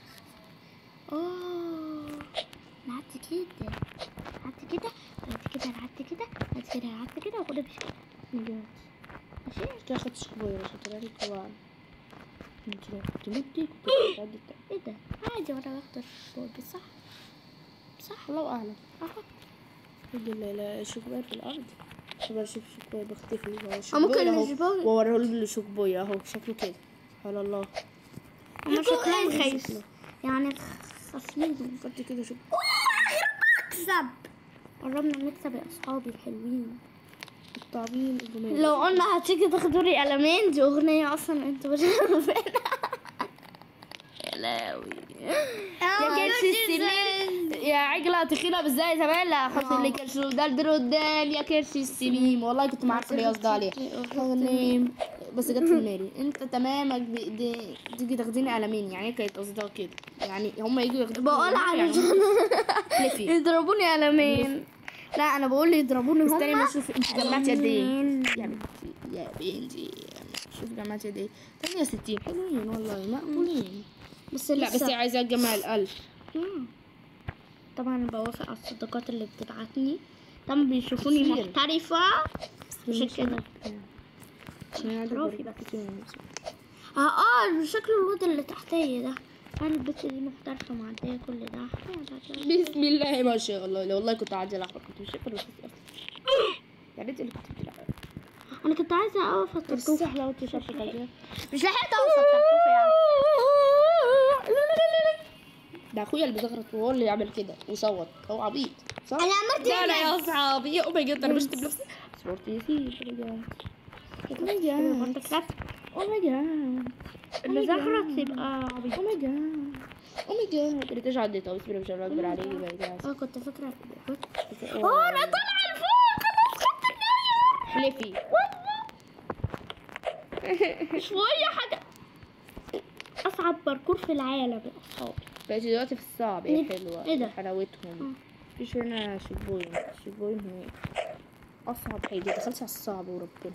A: اوه انا قعدت كده قعدت كده قعدت كده قعدت كده قعدت كده قعدت كده وخد ماشي
B: ماشي كده خدت شكوى يا باشا طلع لي طبعا انت لو كنت متي كنت هتعدي التاني.
A: ايه ده عادي وانا باخد البورد صح صح
B: الله اعلم
A: أها.
B: الحمد لله لا شكوى في الارض شوف شوف شكوى بختفي هو
A: أو
B: شكوى
A: ممكن
B: اهو
A: نجيبه
B: ووريه له شكوى اهو شكله كده على الله
A: هما شكلهم
B: شكله.
A: خايف يعني خاصين
B: فكرت كده شوف
A: نكسب قربنا نكسب يا اصحابي الحلوين
B: التعبين الجمال
A: لو قلنا هتيجي تاخدوا لي قلمين دي اغنيه اصلا انتوا مش عارفينها يا لاوي يا كرسي السمين يا عجلة تخينة بالزاي زمان لا حط لي كرسي ودلدل قدام يا كرسي السمين
B: والله كنت ما عارفه ليه قصدي عليه أغنية. بس جت في دماغي انت تمامك بايدي تيجي تاخديني قلمين يعني هي كانت قصدها كده يعني هم يجوا ياخدوا
A: بقول
B: يعني
A: علشان
B: لفي
A: يضربوني قلمين لا انا بقول لي يضربوني هم
B: استني ما اشوف انت جمعتي قد ايه
A: مين؟
B: يا بنتي يا بنتي شوف جمعتي قد ايه 68 حلوين والله مقبولين
A: بس
B: لا بس
A: لسه
B: عايزه اجمع الألف
A: مم. طبعا أنا بوافق على الصداقات اللي بتبعتني طبعا بيشوفوني
B: كتير.
A: محترفة عشان كده
B: اعترافي
A: بس. اه اه شكل الواد اللي تحتي ده انا البت دي محترفة معدية كل ده
B: بسم الله ما شاء الله لو والله كنت عادي لحظة كنت مش شايفة الرصاص اصلا يا ريت اللي كنت بتلعب
A: انا كنت عايزة اقف
B: بس
A: الطرطوف
B: سهلة وانت شايفة كده
A: مش لحقت اوصل الطرطوف يعني
B: ده اخويا اللي بيزغرط وهو اللي يعمل كده ويصوت هو عبيط صح؟
C: انا عملت
B: لا لا
C: كده.
B: يا اصحابي او ماي جاد انا بشتم نفسي صورتي يسيب رجال او ماي جاد او ماي جاد
A: اللي زغرت يبقى عبيط
B: او ماي جاد او ماي جاد اللي تجي عديت او اسمي مش اكبر عليه يبقى جاهز
A: اه كنت فاكرة كنت
B: اه
A: انا طالعة لفوق خلاص خدت الناية
B: حلفي
A: شوية حاجة أصعب باركور في العالم يا أصحابي
B: بقيت دلوقتي في الصعب
A: إيه؟
B: يا حلوة
A: إيه ده؟
B: حلاوتهم مفيش هنا شبوين شبوين هناك أصعب حاجة دخلت على الصعب وربنا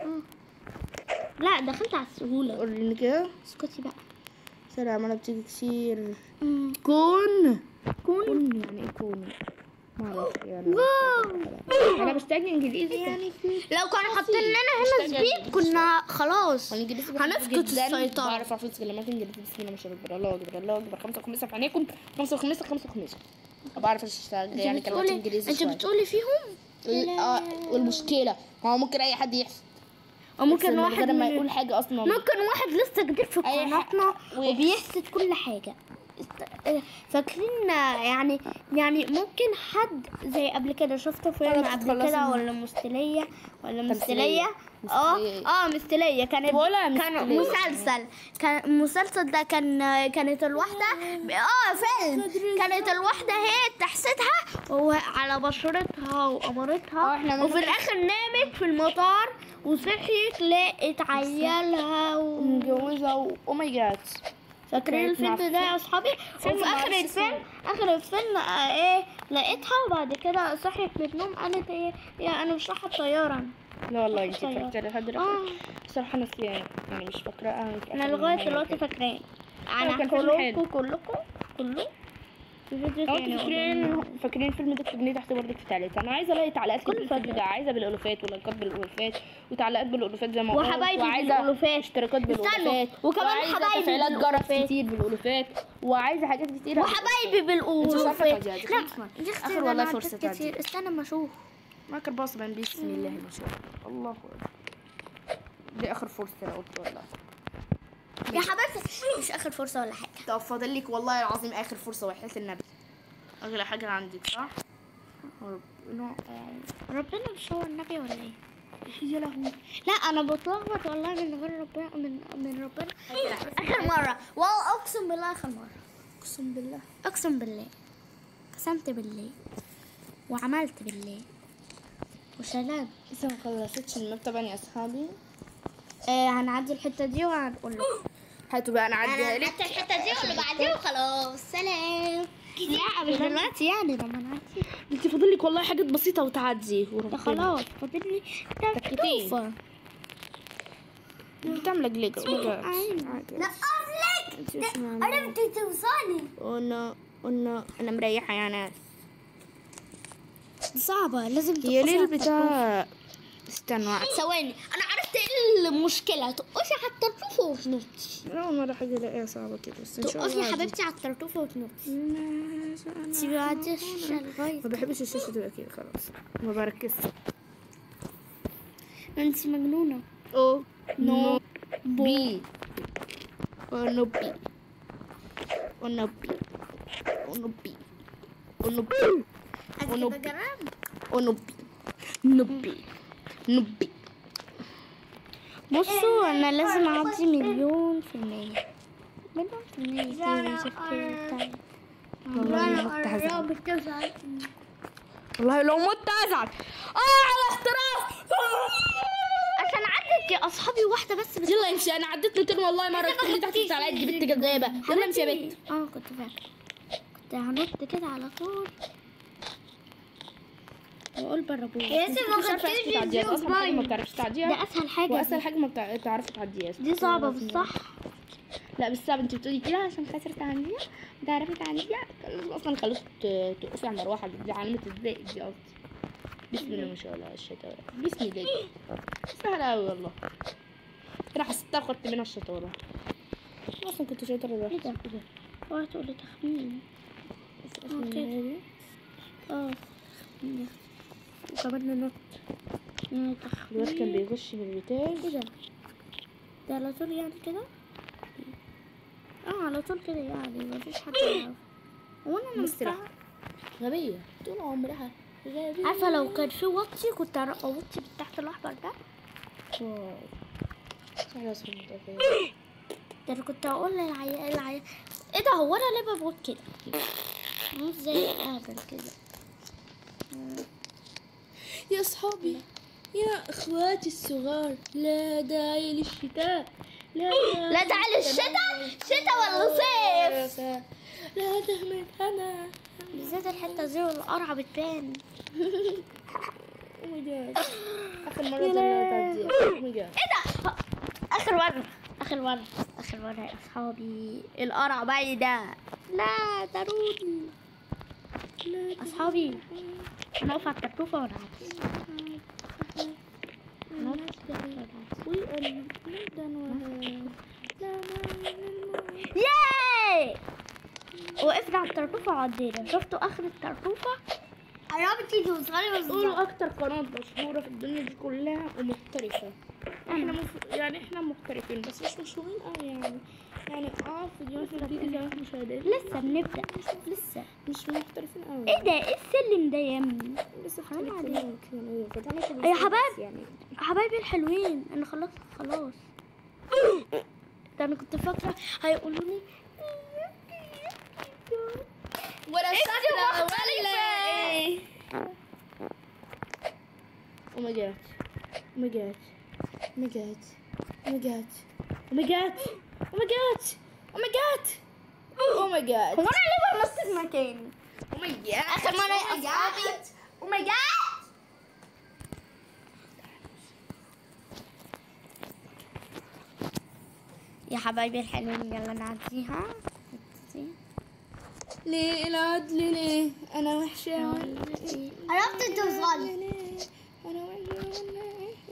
A: لا دخلت على السهولة
B: قول لي كده
A: اسكتي بقى
B: سلام أنا بتيجي كتير كون
A: كون
B: كون يعني إيه كون معرفش يعني
A: واو
B: أنا بشتاق إنجليزي يعني
A: لو كانوا حاطين لنا هنا سبيد كنا خلاص
B: والإنجليزي
A: هنفقد السيطرة.
B: بعرف أحفظ كلمات إنجليزي بسم الله ما شاء الله الله أكبر الله أكبر خمسة وخميسة في عينيكم خمسة وخميسة خمسة وخميسة بعرف أشتغل يعني
A: انت
B: كلمات
A: بتقولي
B: إنجليزي
A: انت
B: شوية.
A: بتقولي فيهم
B: وال- اه والمشكلة ما هو ممكن أي حد يحصل
A: او ممكن
B: من
A: واحد
B: غير ما
A: من-
B: يقول حاجة أصلا
A: ممكن واحد لسه جديد في
B: أي
A: قناتنا
B: حق. ويحس.
A: وبيحسد كل حاجة است- اه، فاكرين يعني يعني ممكن حد زي قبل كده شفته فيلم
B: أنا
A: قبل
B: خلاص
A: كده
B: إن-
A: ولا مستلية ولا
B: تمثيلية.
A: مستلية اه
B: مستلية.
A: اه مستلية كانت
B: ولا
A: كان
B: مستلية.
A: مسلسل كان المسلسل ده كان كانت الواحدة اه فيلم كانت الواحدة هي تحسدها وعلى بشرتها وقمرتها
B: اه، احنا ما
A: وفي
B: نقدر-
A: الاخر نامت في المطار وصحيت لقيت عيالها و...
B: متجوزة و او ماي جاد
A: فاكرين
B: كانت
A: الفيلم ده
B: مع-
A: يا اصحابي
B: فيلم
A: وفي اخر
B: معرفش
A: الفيلم اخر الفيلم آه ايه لقيتها وبعد كده صحيت من النوم قالت ايه يا انا مش رايحه الطياره أنا.
B: لا والله انت
A: طيب.
B: فاكرة لحد
A: اه
B: دلوقتي بصراحة نسيان يعني مش فاكرة انا
A: انا لغايه دلوقتي فاكرين انا
B: كان فيلم حلو.
A: كلكم كلكم كله في فيديو
B: اه
A: تاني
B: فاكرين فاكرين فيلم دكتور جنيه تحت بردك في تعليقات انا عايزه الاقي تعليقات
A: كل
B: كل
A: فترة.
B: فيديو عايزه بالالوفات ولايكات بالالوفات وتعليقات بالالوفات زي ما قلت
A: وحبايبي
B: وعايزه
A: بالألوفات.
B: اشتراكات بالالوفات
A: استنوا، وكمان
B: وعايزة
A: حبايبي
B: تفعيلات جرس
A: بالألوفات.
B: كتير بالالوفات وعايزه حاجات كتير
A: وحبايبي
B: انت مش عارفة
A: بالألوفات
B: تقعدي عادي،
A: لا
B: خلاص ما-
A: يا اختي
B: آخر
A: ده
B: والله
A: أنا
B: فرصة
A: عديت
B: تعدي.
A: كتير استنى ما اشوف
B: ماكر باص بين بسم الله ما شاء الله الله اكبر دي اخر فرصه يا قلت والله
A: يا حبيبتي مش اخر فرصه ولا حاجه
B: طب فاضل لك والله العظيم اخر فرصه وحياه النبي اغلى حاجه عندك صح ربنا
A: ربنا مش هو النبي ولا ايه
B: يا لهوي
A: لا انا بتلخبط والله من غير ربنا من من ربنا اخر مره والله اقسم بالله اخر مره
B: اقسم بالله
A: اقسم بالله قسمت بالله وعملت بالله وسلام
B: لسه ما خلصتش الماب طبعا يا اصحابي
A: آه هنعدي الحته دي وهنقول له
B: هاتوا بقى انا عديها لك
C: حتى الحته دي واللي بعديها وخلاص سلام
A: لا مش دلوقتي يعني لما نعدي
B: انت فاضل لك والله حاجات بسيطه وتعدي
A: ده
B: وربنا
A: خلاص فاضل لي تكتوفه
B: بتعمل جليجر
C: لا قبلك عرفت توصلي
B: قلنا قلنا انا مريحه يا ناس
A: صعبه لازم
B: هي
A: تقصي
B: ليه
A: على التكتوفة.
B: البتاع استنوا واحد.
A: ثواني انا عرفت ايه المشكله تقصي على الترتوفه وتنطي
B: لا مرة حاجة الاقيها صعبة كده بس ان شاء
A: تقصي
B: الله
A: يا
B: عادي.
A: حبيبتي على الترتوفه وتنطي
B: ما-
A: تسيبي بعدي الشاشه لغايه
B: ما بحبش الشاشة تبقى كده خلاص ما بركزش
A: انت مجنونه
B: او
A: نو
B: بي او بي او بي او بي او بي
A: انا بجرب
B: ونبي نبي نبي
A: بصوا انا لازم اعدي مليون في المية مليون في المية دي وظيفتي
B: والله لو مت هزعل
C: قربت توصل
B: والله لو مت هزعل اه على احتراف
A: عشان عدت يا اصحابي واحدة بس بت...
B: يلا امشي انا عديت 200 والله مرة اللي تحت التعليقات دي بنت كدابة يلا امشي يا بنت
A: اه كنت فاكرة كنت هنط كده على طول وقول بربوش
C: ياسر ما
B: مش عارفه
C: خدتش
B: اسمه تعديات
C: فيديو
B: اصلا حاجه ما
C: باين.
B: بتعرفش تعديها
A: ده اسهل حاجه
B: واسهل
A: دي.
B: حاجه ما بتع- تعرفي تعديها
A: دي صعبه بالصح
B: لا بس صعب انت بتقولي كده عشان خسرت عندي تعرفي تعديها اصلا خلوك ت- تقفي على المروحه دي علامه الزائد دي قصدي بسم الله ما شاء الله الشطاره بسم الله دي سهله قوي والله راح حسيتها خدت منها الشطاره اصلا كنت شاطره
A: ايه
B: ده
A: ده ايه ده اوعى تقولي تخمين اه كده اه تخمين. وكمان ننط ننط
B: الواد كان
A: تخمين
B: بيغش من البتاع
A: ايه ده ده على طول يعني كده اه على طول كده يعني مفيش حد يعرف هو انا
B: مسرح.
A: مستحق
B: غبيه طول عمرها غبيه
A: عارفه لو كان في وطي كنت هرقى وطي من تحت الاحمر ده
B: واو. سهله اسمها متأكدة.
A: ده انا كنت هقول للعيال العيال ايه ده هو انا ليه بموت كده مش زي اهبل كده
B: يا اصحابي يا اخواتي الصغار لا داعي للشتاء لا داعي
C: لا داعي للشتاء شتاء ولا صيف
B: لا تهمت انا
A: بالذات الحته دي والقرعه بتبان
B: او ماي جاد اخر مره ضليت تعديها او ماي جاد
A: اخر مره اخر مره اخر مره يا اصحابي القرعه باينه لا ضروري اصحابي نقف على التكوفه ولا عكس نقف على التكوفة ولا عكس؟ ياي وقفنا على الترطوفة وعدينا شفتوا اخر الترطوفة
C: قربتي توصلي بس
B: قولوا اكتر قناه مشهوره في الدنيا دي كلها ومحترفه احنا مف... يعني احنا محترفين بس مش مشهورين قوي يعني يعني اه فيديوهاتنا بتيجي زي مشاهدات
A: لسه بنبدأ لسه
B: مش محترفين قوي
A: ايه ده ايه السلم ده يا ابني
B: لسه
A: حرام
B: محترفين
A: عليك.
B: يعني فتحنا
A: يا حبايب.
B: يعني
A: حبايبي الحلوين انا خلصت خلاص ده انا كنت فاكره هيقولوا لي
B: ولا شكرا ولا ايه او ماي جاد او ماي جاد او ماي جاد او ماي جاد او ماي جاد او ماي جاد او ماي جاد او ماي جاد
A: هو انا ليه بنص مكاني
B: او ماي جاد
C: اخر مرة يا اصحابي او ماي جاد
A: يا حبايبي الحلوين يلا نعديها
B: ليه العدل ليه انا وحشة ولا ايه
C: قربتي توصلي
B: ليه انا وحشة ولا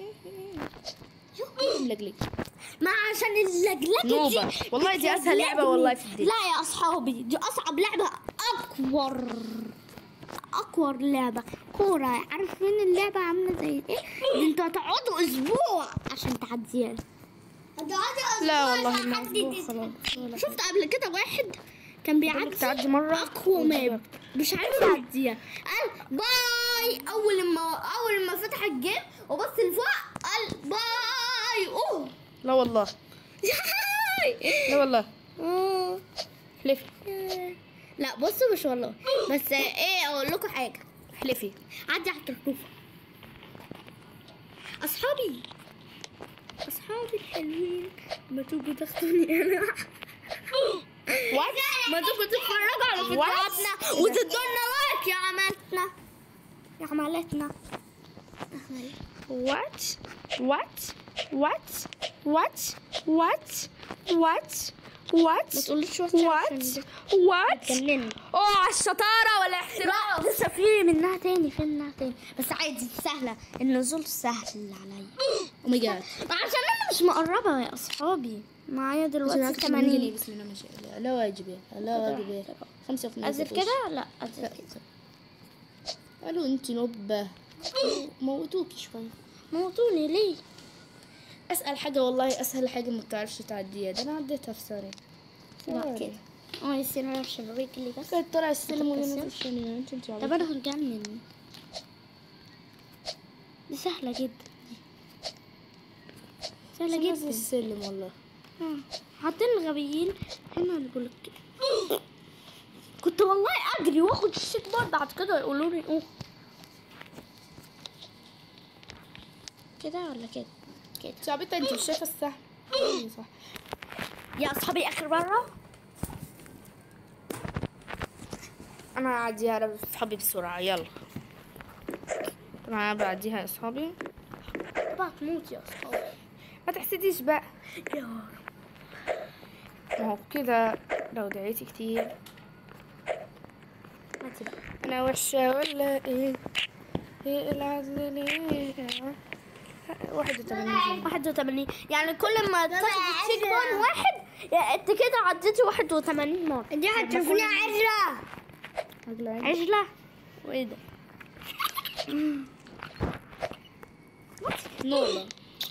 B: ايه ملجلج
A: ما عشان اللجلجه دي
B: نوبة والله دي اسهل لعبة والله في الدنيا
A: لا يا اصحابي دي اصعب لعبه اكبر اكبر لعبه كوره عارفين اللعبه عامله زي ايه دي انتوا هتقعدوا اسبوع عشان تعديها
B: لا والله ما
A: حد
B: أسبوع
A: يدي-
B: خلاص
A: شفت قبل كده واحد كان بيعدي
B: تعدي مرة
A: اقوى ماب مش عارف يعديها قال باي اول ما اول ما فتح الجيم وبص لفوق قال باي اوه
B: لا والله لا والله
A: آه.
B: احلفي
A: لا بصوا مش والله بس ايه اقول لكم حاجه
B: احلفي
A: عدي على الترطوفه اصحابي اصحابي الحلوين ما تيجوا تاخدوني انا
B: وات
A: ما تيجوا تتفرجوا على فيديوهاتنا وتدونا لايك يا عملتنا يا عملتنا
B: وات وات وات وات وات وات وات
A: ما تقوليش وات
B: وات
A: عشان
B: وات
A: تجنني
B: اوه على الشطارة ولا
A: لا
B: احتراف
A: لسه في منها تاني في منها تاني بس عادي سهلة النزول سهل عليا
B: او ماي جاد
A: عشان انا مش مقربة يا اصحابي معايا دلوقتي 80
B: بسم الله ما شاء الله لا واجبة لا واجبة خمسة في
A: أزل كده لا أزل كده
B: قالوا انت نبة موتوكي شوي
A: موتوني ليه
B: اسأل حاجة والله اسهل حاجة ما بتعرفش تعديها ده انا عديتها في ثانية
A: لا كده اه يصير انا الشبابيك اللي بس
B: كنت طلع السلم
A: كنت
B: وينزل
A: أسير.
B: الثانية انت انت
A: طب انا هتجنن دي سهلة جدا دي سهلة
B: نزل
A: جدا
B: السلم والله
A: آه. حاطين الغبيين هنا اللي بقول لك كنت والله اجري واخد الشيك بورد بعد كده يقولوا لي اوه كده ولا كده كده
B: صعبتها انت مش شايفة السهم ايوه صح
A: يا اصحابي اخر مره
B: انا هعديها على اصحابي بسرعة يلا انا بعديها يا اصحابي
A: طبعا تموت يا اصحابي
B: ما تحسديش بقى
A: يا
B: ما هو كده لو دعيتي كتير
A: ماتي بقى
B: انا وحشة ولا ايه ايه العدل ليه 81
A: 81 يعني كل ما تاخد تشيك بون واحد يا انت كده عديتي 81 مرة
C: دي هتشوفوني عشرة
B: عجلة
A: عجلة وايه ده؟
B: نورة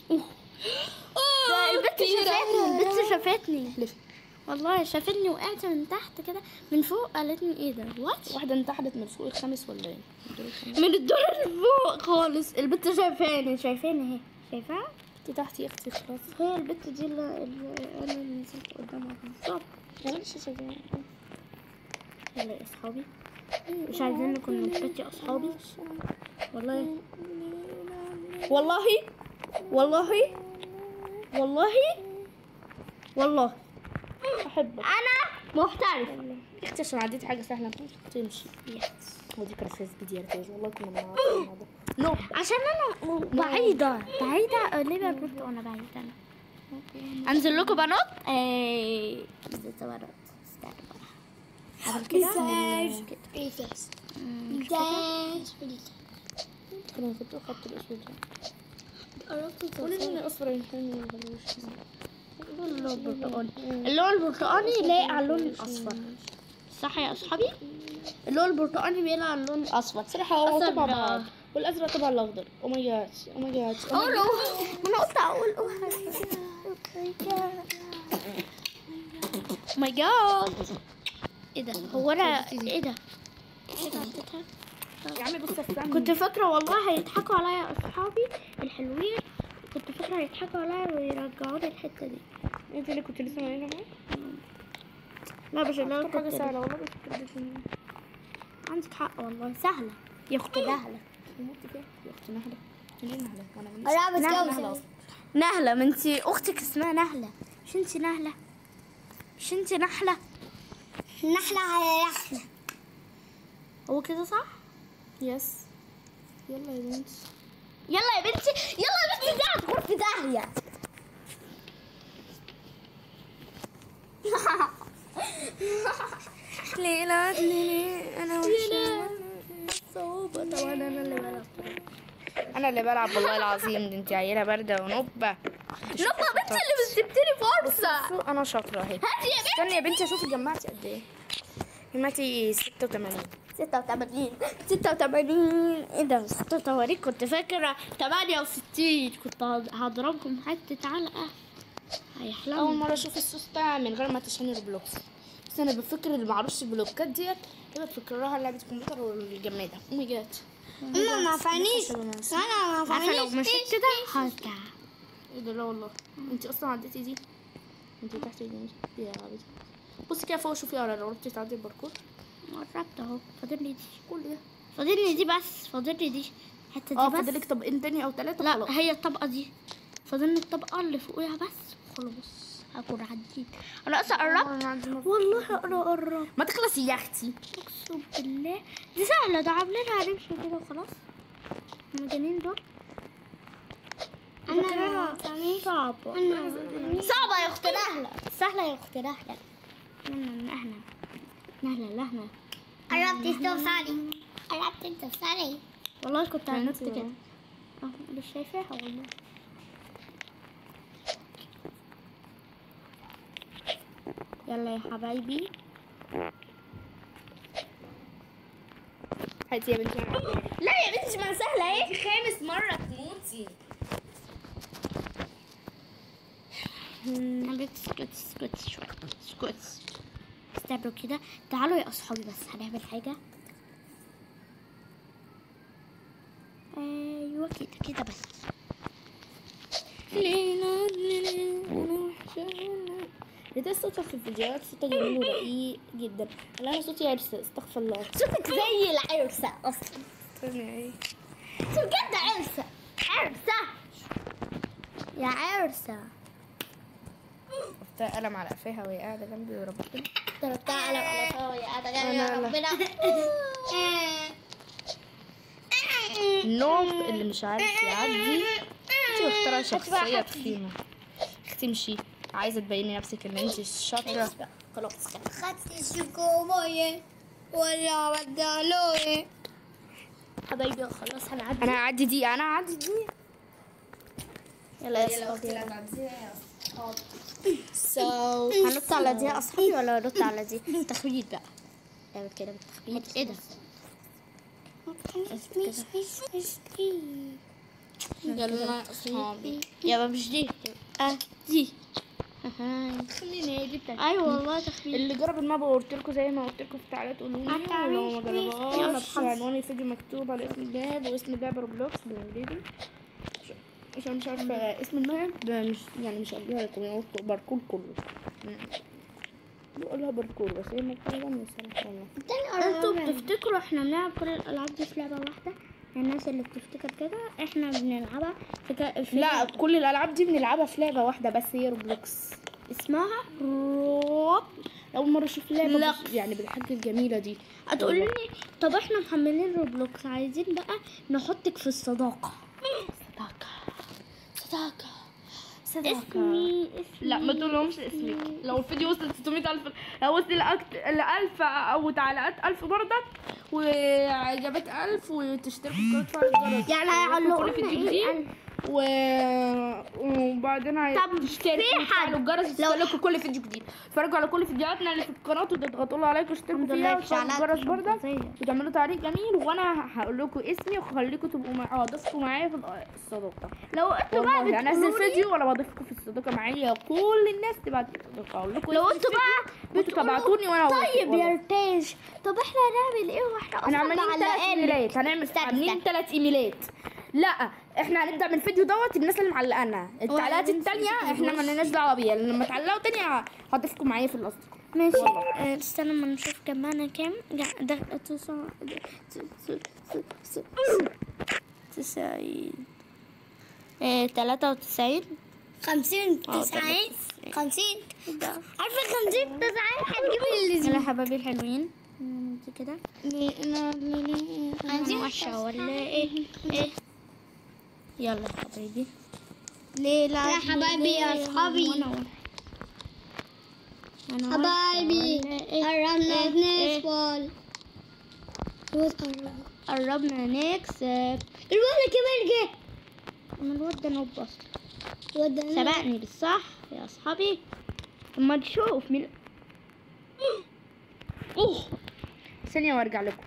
A: ده البت شافتني البت شافتني
B: لف
A: والله شافتني وقعت من تحت كده من فوق قالت لي ايه ده وات
B: واحدة انتحرت من فوق الخامس ولا ايه؟ الدور الخامس.
A: من الدور اللي فوق خالص البت شايفاني شايفاني اهي شايفاها
B: انت تحت يا اختي خلاص
A: هي البت دي اللي, اللي انا اللي نزلت قدامها بالظبط
B: معلش يا شباب
A: يلا يا اصحابي مش عايزين نكون نثبت يا اصحابي والله والله والله والله والله
B: احبك
A: انا محترف
B: اختي عشان عديت حاجة سهلة كنت تمشي ودي كانت فيس بديارتي والله كنا بنعرف الموضوع نو
A: عشان انا بعيدة بعيدة ليه بنط وانا بعيدة انا انزل لكم بنط ايه نزلت بنط استنى بقى عمل كده
C: ريسيرش.
A: كده.
C: ريسيرش
A: مم،
C: داش
B: كنا كنت اخدت الاسود ده
C: قربت
B: قولي لي اصفر يمكن ما يغلوش
A: اللون البرتقاني اللون البرتقاني لايق على اللون الاصفر صح يا اصحابي اللون البرتقاني بيلاقي على اللون الاصفر
B: صراحة هو
A: أصلاً
B: تبع
A: ده-
B: بعض والازرق تبع الاخضر او ماي جاد او ماي جاد
A: اقول ما انا قلت اقول ماي جاد ايه ده هو انا ايه ده إيه ده؟ عديتها؟
B: يا عمي بص استنى
A: كنت فاكره والله هيضحكوا عليا اصحابي الحلوين كنت فاكره هيضحكوا عليا ويرجعوا لي الحته دي
B: انت اللي كنت لسه معانا معاك
A: لا مش اللي انا
B: اكتر حاجة
A: كنت
B: سهلة والله بس كنت اديتني
A: عندك حق والله سهله يا اخت نهله
B: موت كده يا اختي نهلة منين نهلة وانا من
C: قربت
A: نهلة
C: كده
B: أصلاً.
A: نهله ما انت اختك اسمها نهله مش انت نهله مش انت نحله
C: نحلة على نحلة
A: هو كده صح
B: يس يلا يا بنتي
A: يلا يا بنتي يلا يا بنتي دي هتغور في داهيه
B: ليلى ليلى انا وحشة
A: صعوبة طبعا انا اللي بلعب
B: انا اللي بلعب والله العظيم دي انت عيلة باردة ونبة
A: نبقى بنتي اللي بتسيبتني فرصة
B: انا شاطرة اهي
A: هاتي يا بنتي
B: استني يا بنتي اشوف جمعتي قد ايه جمعتي 86
A: 86 86 ايه ده ستة تواريخ كنت فاكرة 68 كنت هض- هضربكم حتة علقة
B: اول
A: هيحلموا
B: مرة اشوف الصوص ده من غير ما تشحني البلوكس بس انا بفكر اللي معرفش البلوكات ديت يبقى تفكرها لعبة الكمبيوتر والجمادة او ماي جاد
C: انا ما فانيش انا ما
A: عارفة لو
C: فانيش
A: مشيت كده هرجع
B: ايه ده لا والله انت اصلا عديتي دي انت تحت دي يا عبيطة بصي كده فوق شوفي على لو رحتي تعدي الباركور
A: قربت اهو فاضل لي دي
B: كل ده
A: فاضل لي دي بس فاضل لي دي الحتة دي
B: اه
A: بس
B: فاضلك طبقين تاني او ثلاثة
A: لا هي الطبقة دي فاضلني الطبقة اللي فوقيها بس خلاص هكون عديت انا اصلا قربت والله انا قربت
B: ما تخلصي يا اختي
A: اقسم بالله دي سهلة ده عاملينها هنمشي كده وخلاص المجانين دول
C: انا
A: صعبة صعبة يا اخت نهلة سهلة يا اخت نهلة نهلة نهلة نهلة
C: قربت توصلي قربت توصلي
A: والله كنت هنط
B: فهمتي
A: كده اه مش شايفاها والله يلا يا حبايبي
B: هاتي يا بنتي
A: لا يا بنتي ما سهلة ايه
B: خامس مرة تموتي
A: عملت سكوت سكوت سكوت سكوت استنوا كده تعالوا يا اصحابي بس هنعمل حاجة ايوه كده كده بس
B: ليلى ليلى انا وحشة ده صوتها في الفيديوهات صوتها جميل ورقيق جدا انا صوتي عرسة استغفر الله
A: صوتك زي العرسة اصلا
B: استني ايه
A: انت بجد عرسة عرسة يا عرسة
B: حطها قلم على قفاها وهي قاعدة جنبي وربنا
A: ضربتها قلم على طاوية قاعدة
B: أنا
A: جنبي
B: لا.
A: ربنا
B: نوب اللي مش عارف يعدي انت مختارة شخصية تخينة تمشي عايزة تبيني نفسك ان انت شاطرة
A: خلاص كده
C: خدت الشوكولاته ولا بدالوه
A: حبايبي خلاص هنعدي
B: انا هعدي دي انا هعدي دي
A: يلا يا اصحابي سو هنط على دي يا اصحابي ولا نط على دي تخبيط بقى اعمل كده بالتخبيط ايه ده
B: يلا يا اصحابي
A: يلا مش دي اه دي أها.
B: خليني دي بتاعتي
A: ايوه والله تخبيط
B: اللي جرب المابا قلت لكم زي ما قلت لكم في التعليقات قولوا لي ولو ما
A: يلا
B: جربهاش
A: بحظ.
B: عنوان الفيديو مكتوب على اسم اللعب واسم اللعب روبلوكس بالانجليزي عشان مش عارفه اسم اللعب مش يعني مش هقولها لكم يعني قلت باركور كله بقولها باركور بس هي مكتوبه من الصراحه والله
A: انتوا بتفتكروا احنا بنلعب كل الالعاب دي في لعبه واحده الناس اللي بتفتكر كده احنا بنلعبها في, ك... في
B: لا كل الالعاب دي بنلعبها في لعبه واحده بس هي روبلوكس
A: اسمها
B: روب اول مره اشوف لعبه
A: لا.
B: بس- يعني بالحاجه الجميله دي
A: هتقولي لي طب احنا محملين روبلوكس عايزين بقى نحطك في الصداقه
B: صداقه صداقه صداقه
A: اسمي اسمي
B: لا ما تقولهمش اسمك لو الفيديو وصل 600 ألف لو وصل لأكت... لألف أو تعليقات ألف برضك وعجبت ألف وتشتركوا في قناة فعل الجرس
A: يعني
B: ويعرفوا
A: هيعلقوا
B: كل فيديو
A: لنا
B: جديد
A: ايه
B: و... وبعدين
A: طب
B: هتشتركوا
A: في
B: وتفعلوا
A: حد
B: الجرس
A: لو-
B: يوصلكوا كل فيديو جديد اتفرجوا على كل فيديوهاتنا اللي في القناة وتضغطوا له عليك واشتركوا
A: الحمد
B: فيها
A: لله
B: وتفعلوا
A: الشعلات
B: الجرس برضك
A: الفانتازية.
B: وتعملوا تعليق جميل وانا هقول لكم اسمي وهخليكم تبقوا مع ضيفكم معايا في الصداقة
A: لو انتوا بقى
B: والله انا انزل
A: بتقولوا لي-
B: فيديو وانا بضيفكم في الصداقه معايا كل الناس تبعت لي صداقه اقول لكم
A: لو
B: اسم
A: انتوا بقى
B: الفيديو وانتوا تبعتوني وانا هقول لكم
A: طيب
B: والله.
A: يا رتاج طب احنا هنعمل ايه واحنا
B: احنا
A: اصلا
B: عاملين ثلاث
A: معلقين
B: ايميلات هنعمل
A: استنى،
B: عاملين
A: استنى.
B: ثلاث ايميلات لا احنا هنبدا من الفيديو دوت الناس اللي معلقانا التعليقات
A: وعايزين
B: التانية
A: تسيبوا
B: احنا ما لناش دعوه بيها لما تعلقوا تاني ه- هضيفكم معايا في الاصدقاء
A: ماشي
B: والله.
A: آه، استنى ما نشوف جمعنا كام جا- ده تسع ت- ت- ت- ت- تسعين آه، تلاتة وتسعين
C: خمسين
A: اه،
C: تسعين خمسين
A: ده.
C: عارفة خمسين تسعين هتجيبي اللي
A: يلا يا حبايبي الحلوين دي كده
C: عايزين
A: أنا وحشة ولا ايه ايه يلا يا حبايبي
C: ليه لا يا حبايبي يا
A: ليه؟
C: اصحابي
A: وأنا وحشة. أنا وحشة
C: حبايبي
A: ولا إيه؟
C: قربنا
A: إيه؟
C: نسبول الواد قرب
A: قربنا نكسب
C: الواد كمان جه
A: من الواد ده نوب اصلا
C: الواد ده
A: سبقني بالصح يا اصحابي اما نشوف مين
B: اوه ثانيه وارجع لكم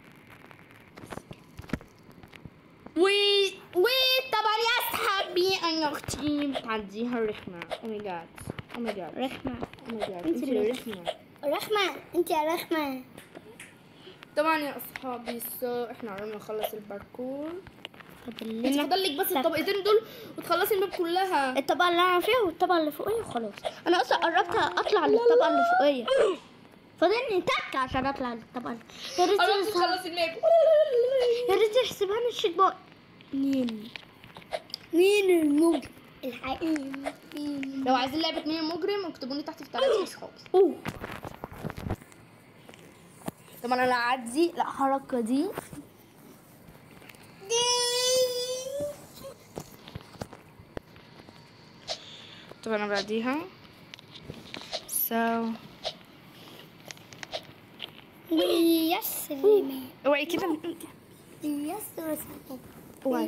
B: و وطبعا يا اصحابي انا اختي بتعديها رخمه او ماي جاد او ماي جاد
A: رخمة
B: او ماي جاد
A: انت
B: انت
A: اللي
B: رخمه
C: رخمة انت يا رخمة
B: طبعا يا اصحابي سو احنا قربنا نخلص الباركور
A: فاضل
B: انت
A: لنا
B: فاضل لك بس الطبقتين دول وتخلصي الماب كلها
A: الطبقة اللي انا فيها والطبقة اللي فوقية وخلاص انا اصلا قربت اطلع للطبقة اللي فوقية فاضلني تك عشان اطلع للطبقة اللي يا ريت
B: قربت
A: يحسب-
B: تخلصي الماب
A: يا ريت يحسبها لي الشيت بوي مين
C: مين المجرم الحقيقي مين
B: لو عايزين لعبه مين المجرم اكتبوا لي تحت في التعليقات يا اصحابي
A: اوه
B: طبعا انا اعدي الحركه دي طبعا انا بعديها سو
C: ويسر
B: اوعي كده
C: يسر
B: اوعي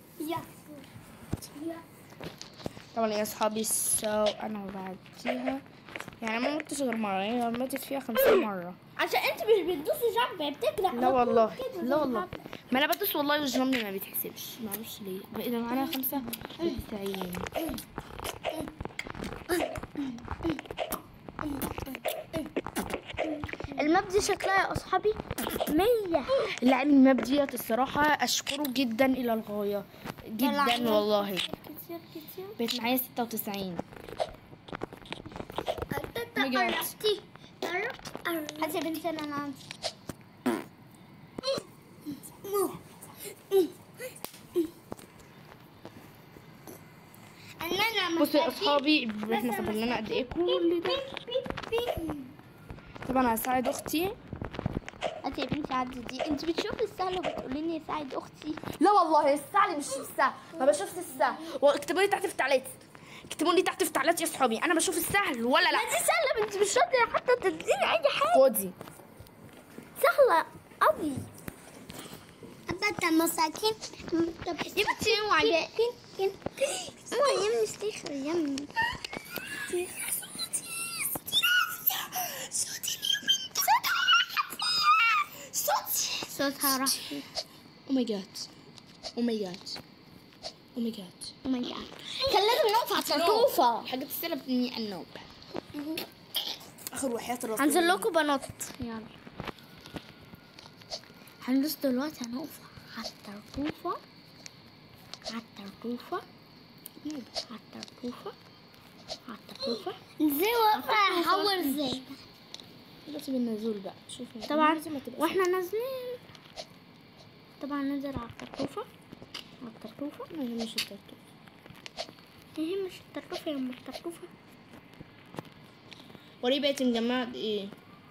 C: يسر
B: طبعا يا اصحابي سو انا بعديها يعني ما متش غير مره هي ماتت فيها خمسين مره
A: عشان انت مش بتدوسي جنب بتجري
B: لا والله لا والله ما انا بدوس والله والجنب ما بيتحسبش معرفش ليه بقى اذا معانا خمسة وتسعين
A: الماب دي شكلها يا اصحابي مية
B: اللاعب الماب ديت الصراحة أشكره جدا إلى الغاية جدا والله
A: كتير كتير
B: بقت معايا ستة وتسعين بجد.
C: قربتي قربت قربت
A: هاتي يا بنتي انا انا عندي
C: انا
B: بصوا يا أصحابي احنا فاضل لنا قد إيه كل ده طبعا هساعد أختي
C: هاتي يا بنتي عدي دي انت بتشوفي السهل وبتقولي لي ساعد اختي
B: لا والله الساعة اللي مش الساعة ما بشوفش الساعة واكتبوا لي تحت في التعليقات اكتبوا لي تحت في التعليقات يا صحابي انا بشوف السهل ولا لا
C: دي سهله بنت مش راضيه حتى تديني اي حاجه
B: خدي
C: سهله قوي
D: أبدا مساكين
C: يا بنتي اوعي اوعي يمني استيخر يمني صوتها راح
B: او ماي جاد او ماي جاد او ماي جاد
C: او ماي جاد كان لازم نقف على الطرطوفه
B: حاجة السلة بتني النوب اخر وحياة الرسول
C: هنزل لكم بنط يلا هندوس دلوقتي هنقف على الطرطوفه على الطرطوفه على الطرطوفه على الطرطوفه
D: ازاي واقفة احور ازاي
B: دلوقتي بالنزول بقى شوفي
C: طبعا
B: لازم تبقى
C: واحنا نازلين طبعا ننزل على الطرطوفه على الطرطوفه
B: ما هي مش الترتيب
C: هي مش الطرطوفه يا ام الطرطوفه
B: وري بقت مجمعة قد ايه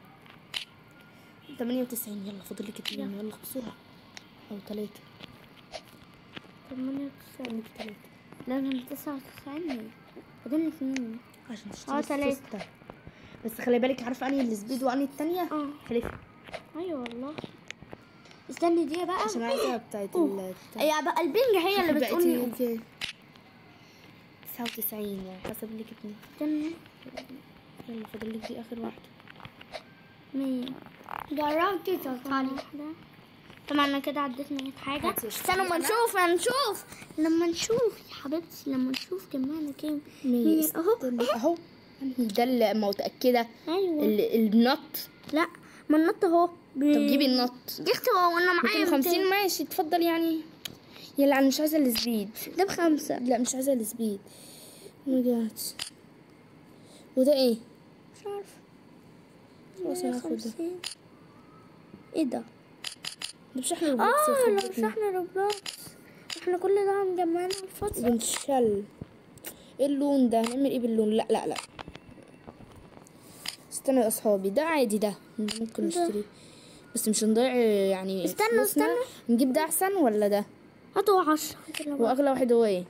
B: 98 يلا فاضل لك اتنين يلا بسرعة او تلاتة
C: ثمانية وتسعين
B: تلاتة
C: لازم تسعة وتسعين فاضلنا اتنين
B: عشان
C: اه،
B: تشتري
C: تلاتة.
B: الستة. بس خلي بالك عارفة انهي السبيد وانهي التانية
C: اه
B: حلفي
C: ايوه والله استني دي بقى
B: عشان عايزة بتاعت ال
C: يا بقى البنج هي اللي بتقول لي
B: بقيتي 99 يعني حسب لك اتنين
C: استني
B: يلا فاضل لك دي اخر واحدة
C: مية
D: جربت توصلي
C: واحدة طبعا انا كده عديت مية حاجة
B: هاتي
C: استنوا لما
B: اشتري
C: نشوف لما نشوف لما نشوف يا حبيبتي لما نشوف جمعنا كام
B: مية
C: مية اهو
B: استني. اهو انهي ده اللي متأكدة
C: ايوه
B: ال- النط
C: لا ما النط اهو ب...
B: طب جيبي النط
C: جبت هو وانا معايا
B: 250 ماشي اتفضل يعني يلا انا مش عايزة السبيد
C: ده بخمسة
B: لا مش عايزة السبيد ماي جاد وده ايه؟
C: مش عارفة
B: خلاص انا هاخد ده
C: 150. ايه ده؟
B: ده بشحن البوكس
C: اه لو
B: يخرب بيتنا.
C: شحن روبلوكس احنا كل ده مجمعين على الفاضي
B: بنشل ايه اللون ده هنعمل ايه باللون لا لا لا استنى يا اصحابي ده عادي ده ده ممكن نشتريه بس مش هنضيع يعني
C: استنوا،
B: فلوسنا.
C: استنوا.
B: نجيب ده احسن ولا ده
C: هاتوا عشرة هاتوا لو
B: واغلى واحد هو ايه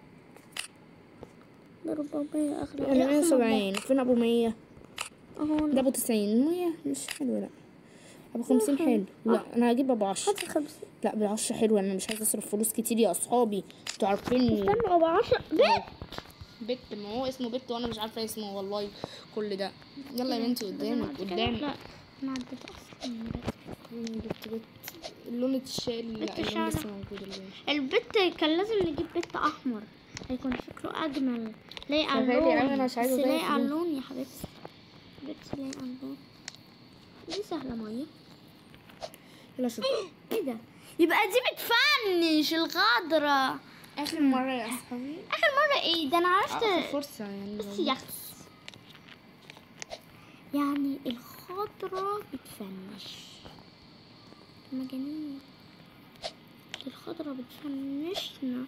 C: ده ربعمية أغلى
B: يعني
C: إيه،
B: 170 فين ابو 100
C: أهو
B: ده ابو 90 100 مش حلو لا ابو 50 حلو لا انا هجيب ابو 10
C: هاتي خمسين
B: لا بال 10 حلو انا مش عايزه اصرف فلوس كتير يا اصحابي انتوا عارفين
C: استنوا أبو عشرة بيت
B: بت ما هو اسمه بت وانا مش عارفه اسمه والله كل ده يلا يا بنتي قدامك قدامك
C: لا أنا عديت أصلا من بدري.
B: جبت بت اللون الشال لا
C: بت
B: اللون لسه
C: شعرة.
B: موجود اللون
C: البت كان لازم نجيب بت أحمر هيكون شكله أجمل لايق على
B: شغالي
C: اللون
B: أوي، أنا مش عايزة
C: بس
B: أضيع
C: لايق على
B: فلوس.
C: اللون يا حبيبتي بت لايق على اللون دي سهلة مية
B: يلا شوف
C: ايه ده يبقى دي بتفنش الغدرة
B: اخر مره يا اصحابي
C: آخر مرة ايه ده أنا عرفت
B: اخر فرصه يعني
C: بس يا أخي يعني الخضرة بتفنش مجانين الخضرة بتفنشنا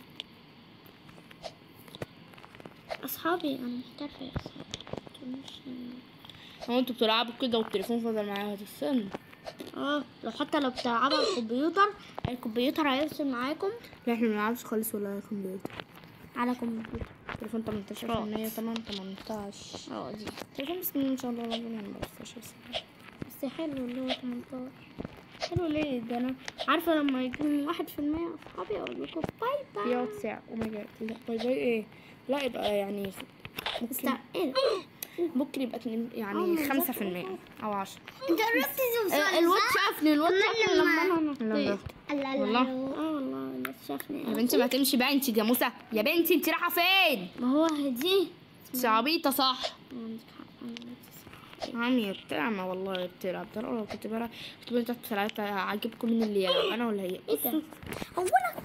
C: أصحابي أنا محترفة يا أصحابي بتفنشنا.
B: هو انتوا بتلعبوا كده والتليفون فضل معايا هتستنى
C: اه لو حتى لو بتلعبوا على الكمبيوتر الكمبيوتر هيرسم معاكم
B: لا احنا ما بنلعبش خالص ولا كمبيوتر
C: على كمبيوتر
B: تليفون 18
C: اه.
B: 8 8 18
C: اه دي
B: تليفون بسم الله ما شاء الله العظيم يعني 15 سنه
C: بس حلو اللي هو 18 حلو ليه ده انا عارفه لما يكون واحد في المية اصحابي اقول لكم باي باي
B: يقعد ساعه او ماي جاد لا باي باي ايه لا يبقى يعني
C: بس
B: ممكن
C: ايه ده؟
B: ممكن يبقى اتنين-
C: اه،
B: يعني
C: بالظبط.
B: 5% او 10
D: انت قربت توصل
C: آه، الواد شافني الواد
D: كمان
C: شافني
D: لما-
C: لما انا
B: لا
C: نطيت
D: لا لا
B: والله.
D: لا
C: اه والله الواد شافني
B: يا بنتي ما تمشي بقى انت جاموسه يا بنتي انت رايحه فين
C: ما هو دي
B: انت عبيطه صح
C: عندك حق انا بس-
B: عمي بتعمى والله بتلعب ترى لو كنت بلعب كنت بقول تحت سلعت عاجبكم مين اللي يلعب انا ولا هي
C: ايه ده؟ هو انا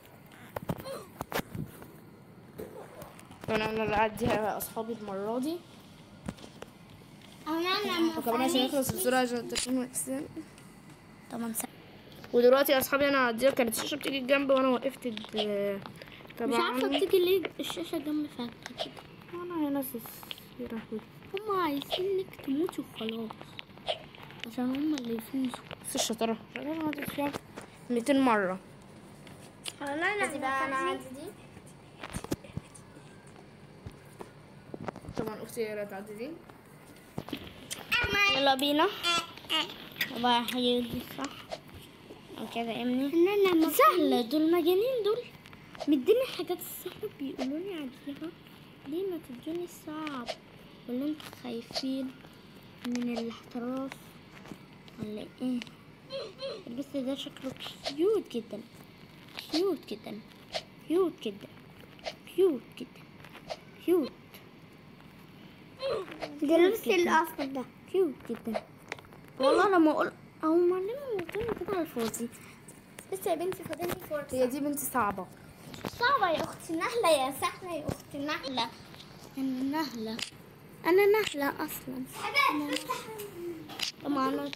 B: انا انا اللي اعديها اصحابي المره دي
D: انا
B: وكمان عشان يخلص بسرعه عشان تكون احسن
C: طبعا سا-
B: ودلوقتي يا اصحابي انا هعديها كانت الشاشه بتيجي جنبي وانا وقفت ال-
C: مش عارفه
B: طبعا
C: بتيجي ليه الشاشه جنب فاتحه كده
B: انا هنا سس يا لهوي
C: هما عايزينك تموتي وخلاص بس
A: عشان هم اللي يفوزوا
B: بس الشطاره الشطاره ما تتفهم 200 مره
C: بس بقى انا عندي دي
B: طبعا اختي هي اللي تعدي
A: يلا بينا واحد يدي صح او كده يا ابني
D: انا
A: سهلة دول مجانين دول مديني حاجات السهلة بيقولوا لي عليها ليه ما تدوني الصعب ولا انتوا خايفين من الاحتراف ولا ايه البس ده شكله كيوت جدا كيوت جدا كيوت جدا كيوت جدا كيوت
D: ده لبس الاصفر ده
A: كيوت جدا والله لما اقول او معلمة قلتلي كده على الفاضي
D: بس يا بنتي فاضلي فرصة
B: هي دي بنتي صعبه
D: صعبة يا أختي نحلة يا سهلة يا أختي نحلة
A: انا نهلة انا نهلة اصلا طبعا انا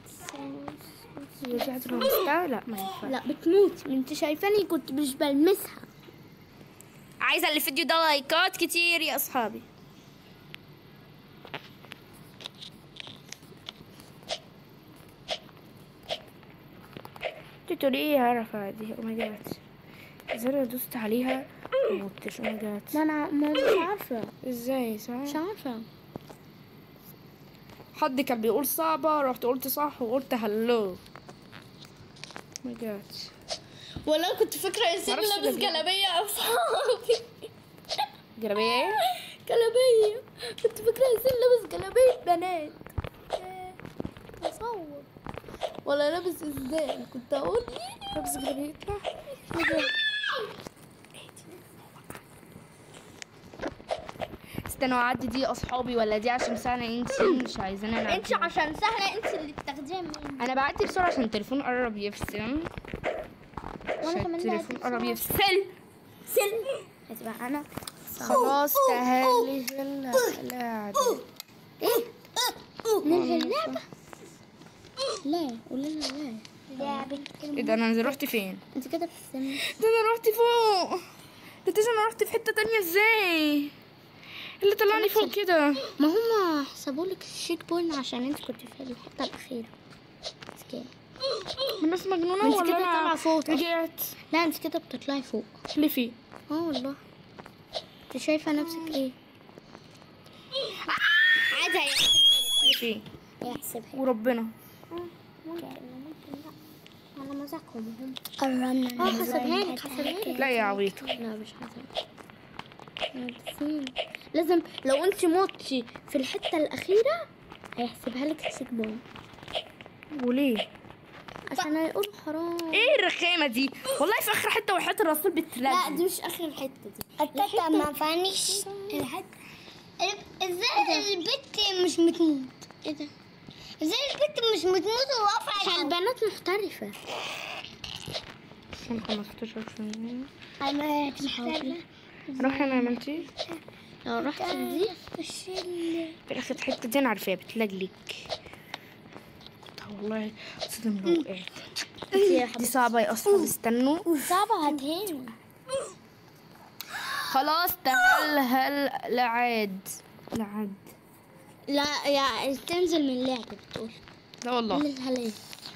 B: هي دي هتبقى مستوى لا ما ينفعش
A: لا بتموت انت شايفاني كنت مش بلمسها
B: عايزه الفيديو ده لايكات كتير يا اصحابي انت تقولي ايه يا رفا دي او ماي جاد ازاي انا دوست عليها ما موتش او ماي جاد
A: ما انا ما مش عارفة
B: ازاي صح
A: مش عارفة
B: حد كان بيقول صعبة رحت قلت صح وقلت هلو ماي جاد
A: ولا كنت فاكرة ياسين
B: معرفش
A: لابس
B: ده
A: جلابية يا اصحابي
B: جلابية ايه؟
A: جلابية كنت فاكرة ياسين لابس جلابية بنات إيه، بصور ولا لابس ازاي كنت اقول
B: لابس جلابية استنوا اعدي دي اصحابي ولا دي عشان سهلة انت مش عايزاني انا
A: انت عشان سهلة انت اللي بتاخديها مني
B: انا بعدي بسرعة عشان التليفون قرب يفصل عشان
A: كمان
B: التليفون
A: بعدي
B: قرب
A: بسرعة.
B: يفصل
A: سل هتبقى انا
B: خلاص تهلي في القعدة
A: نلغي اللعبة لا قولي لنا لا
D: لعبة
B: ايه ده انا رحت فين؟
A: انت كده بتستني
B: ده انا رحت فوق ده ده انا رحت في حتة تانية ازاي؟ إيه اللي طلعني فوق كده
A: ما هما حسبوا لك الشيك بوينت عشان انت كنت في الحته الاخيره بس كده
B: الناس مجنونة
A: ما انت
B: ولا
A: كده
B: أنا
A: طالعة فوق أصلاً.
B: رجعت
A: لا انت كده بتطلعي فوق
B: ليه في
A: اه والله انت شايفه نفسك ايه
D: عادي
B: ليه في
D: هيحسبها
B: وربنا
D: ممكن ممكن لا على مزاجهم هم
A: قربنا اه حسبها لك حسبها لك
B: لا يا عبيطة
A: لا مش حسبها بسين. لازم لو انت متي في الحته الاخيره هيحسبها لك الشيك بوينت
B: وليه؟
A: عشان هيقولوا حرام
B: ايه الرخامة دي؟ والله في اخر حتة وحياة الرسول
A: لا
B: بتلزق
A: دي مش اخر الحته دي
D: التتا ما فانيش الحد ازاي البت مش بتموت
A: ايه ده
D: ازاي البت مش بتموت وواقفه
A: عشان
D: على
A: البنات محترفه
B: عشان 15 سنة
D: انا
B: روحي انا عملتي
A: لو رحت دي
B: في اخر حتة دي انا عارفاها بتلجلج كنت والله صدم لو وقعت دي صعبة يا اصحاب استنوا
A: صعبة هتهين
B: خلاص تهلهل لعاد لعاد
A: لا يا تنزل من اللعبة بتقول
B: لا والله
A: من الهلاك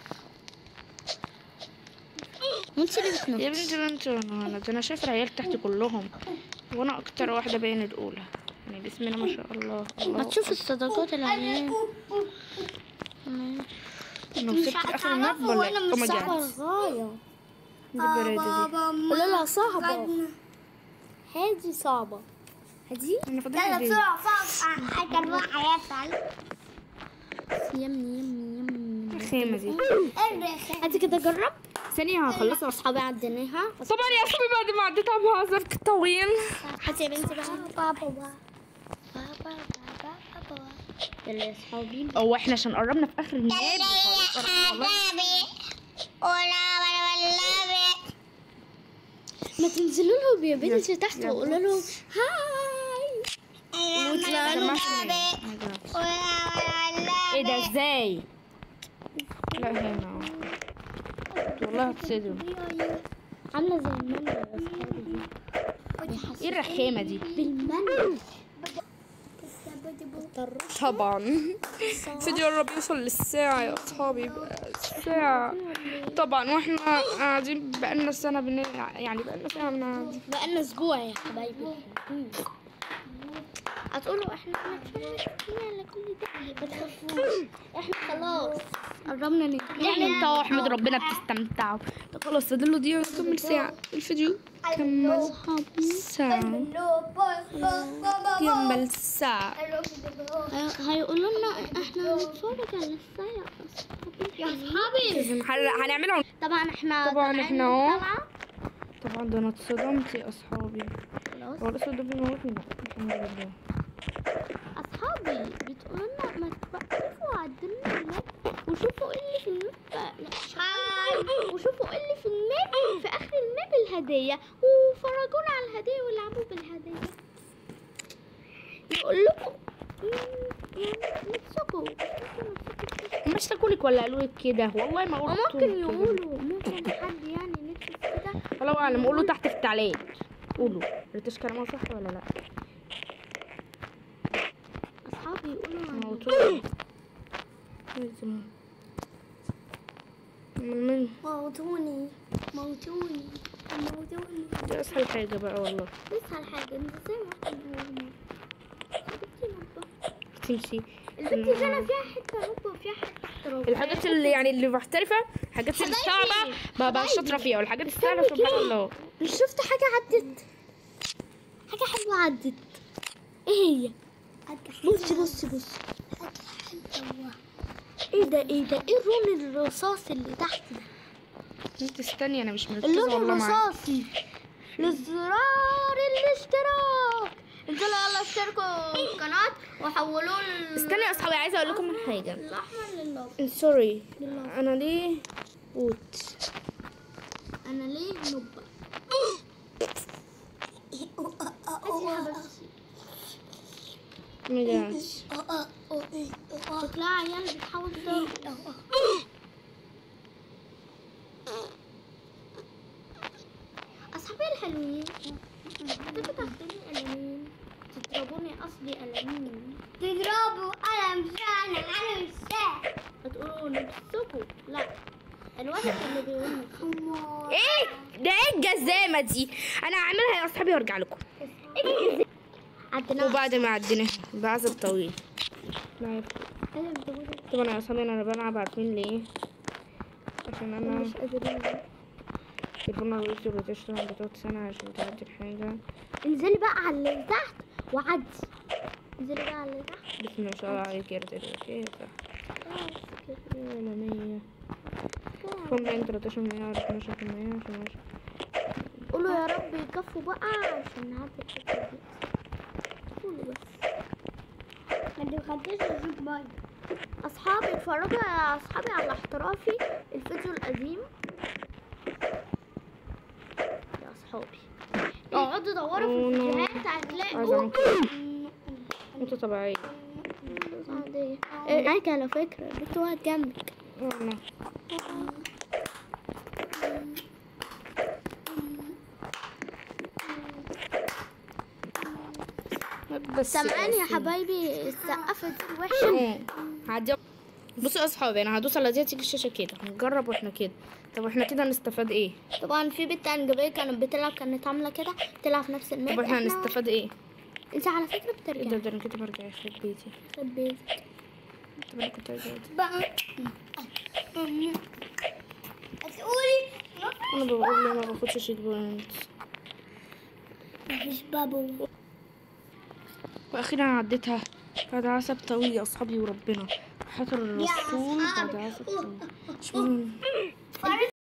A: وانت اللي بتنط
B: يا بنتي ده انت انا ده انا شايف العيال تحت كلهم وانا اكتر واحده باين الاولى يعني بسم الله ما شاء الله
A: ما
B: الله
A: تشوف الصداقات العيال
B: انا وصلت لاخر الماب ولا
A: وانا
B: او
A: مش
B: ماي
A: صعبة
B: جاد
A: للغاية
B: دي برادة دي
A: قول لها صعبة هذه صعبة هذه
B: انا فاضل
D: يلا
B: لي دي.
D: بسرعه فوق حاجه الواقع يفعل
A: يمني يمني يمني
B: الخيمه دي
D: الرخام
A: انت كده جرب
B: ثانيه هخلصها
A: اصحابي عديناها
B: طبعا يا اصحابي بعد ما عديتها بهزر طويل
A: هاتي يا بنتي بقى
D: بابا بابا بابا بابا
A: يلا يا اصحابي
B: او احنا عشان قربنا في اخر الماب خلاص قربنا والله.
A: ما تنزلوا لهم يا بنتي
B: يلا.
A: تحت
B: يلا.
A: وقولوا لهم هاي
B: وطلعنا Oh my God. ايه ده ازاي لا هنا والله هتصدم
A: عاملة زي المانجا يا اصحابي دي
B: ايه الرخامه دي
A: بالمانجا طرش
B: طبعا فيديو قرب يوصل للساعة يا أصحابي بقى الساعة طبعا واحنا قاعدين بقالنا سنة بن... يعني بقالنا سنة بنقعد
A: بقالنا اسبوع يا حبايبي هتقولوا احنا بنتفرج على كل ده ما تخافوش احنا خلاص قربنا ننتهي
B: يعني انت واحمد ربنا بتستمتعوا طب خلاص فاضل دي ونكمل ساعة الفيديو كمل ساعة كمل ساعة
A: هيقولوا لنا احنا هنتفرج على الساعة يا اصحابي
B: لازم هن- هنعملها
A: طبعا احنا
B: طبعا
A: طالعين
B: احنا اهو.
A: طالعة.
B: طبعا ده انا اتصدمت يا اصحابي
A: خلاص
B: هو الاسود ده بيموتني لا الحمد لله
A: اصحابي بتقولوا لنا ما توقفوا عدلنا الماب وشوفوا ايه اللي في الماب لا شغال. وشوفوا ايه اللي في الماب في اخر الماب الهديه وفرجونا على الهديه والعبوا بالهديه يقول لكم مم، يعني نفسكم
B: هم اشتكوا لك ولا قالوا لك كده والله ما قلت
A: ممكن يقولوا ممكن حد يعني نفسه كده
B: الله اعلم قولوا تحت في التعليقات قولوا قلتش كلامها صح ولا لا
A: اصحابي يقولوا عن
B: موتوني لازم من من
A: موتوني موتوني موتوني
B: دي اسهل حاجه بقى والله
A: لسه الحاجة انت ازاي واحدة من الماء حبيبتي نبضة
B: تمشي
A: البنت دي انا فيها حتة نبضة وفيها حتة احترام
B: الحاجات اللي يعني اللي محترفة الحاجات الصعبة بقى بقى شاطرة فيها والحاجات السهلة سبحان الله
A: مش شفت حاجة عدت حاجة حلوة عدت ايه هي بصي بصي بصي ايه ده ايه ده ايه اللون الرصاصي اللي تحت ده
B: انت استني انا مش مركزة
A: اللون
B: والله معاك
A: الرصاصي لزرار الاشتراك انزلوا يلا اشتركوا في القناة وحولوه ل-
B: استني يا اصحابي عايزة اقول لكم من حاجة
A: الاحمر لله
B: سوري انا ليه قوت
A: انا ليه نبة
B: مجاش
A: شكلها عيال بتحاول تضرب اصحابي الحلوين هتبقوا تاخدوني قلمين تضربوني قصدي قلمين
D: تضربوا قلم شان على الساعة
A: هتقولوا نفسكوا لا الواحد اللي بيقول نفسه.
B: ايه ده ايه الجزامة دي انا هعملها يا اصحابي وارجع لكم
A: عدنا
B: وبعد ما عدينا بعزب طويل لا
A: انا بقول
B: طبعا يا اصحابي انا بلعب عارفين ليه عشان انا
A: مش قادرين
B: تليفون الرئيسي بتشتغل بتقعد سنة عشان تعدي الحاجة
A: انزلي بقى على اللي تحت وعدي انزلي بقى على اللي تحت
B: بسم الله ما شاء الله عليك يا ريت كيف ولا مية فون بين 13 مية على 12 في المية عشان ماشي
A: قولوا يا رب يكفوا بقى عشان نعدي الحته دي قولوا بس
D: ما تخدش الزيت باي
A: اصحابي اتفرجوا يا اصحابي على احترافي الفيديو القديم يا اصحابي اقعدوا دوروا في
B: أوه، نو.
A: الفيديوهات
B: عايزة
A: هتلاقوا
B: أعمل كده انت طبيعية
A: عادية إيه، معاك على فكرة البنت وقعت جنبك
B: والله بس
A: سامعاني يا حبايبي السقفة دي وحشة
B: اه هعدي بصوا يا اصحابي انا هدوس على دي تيجي الشاشه كده هنجرب واحنا كده طب احنا كده هنستفاد ايه
A: طبعا في بنت انجبيه كانت بتلعب كانت عاملة كده تلعب في نفس الماب
B: طب احنا هنستفاد ايه
A: انت على فكرة
B: ايه ده
A: بترجع
B: ده انا كده برجع يخرب بيتي
A: خد بيتك
B: طب انا كنت عايزه أقعد.
D: بقى هتقولي
B: انا بقول له ما باخدش شيك بوينت
D: مفيش بابو
B: واخيرا عديتها بعد عصب طويل يا اصحابي وربنا حضر الرسول بعد عصب طويل مش مهم.
D: فرق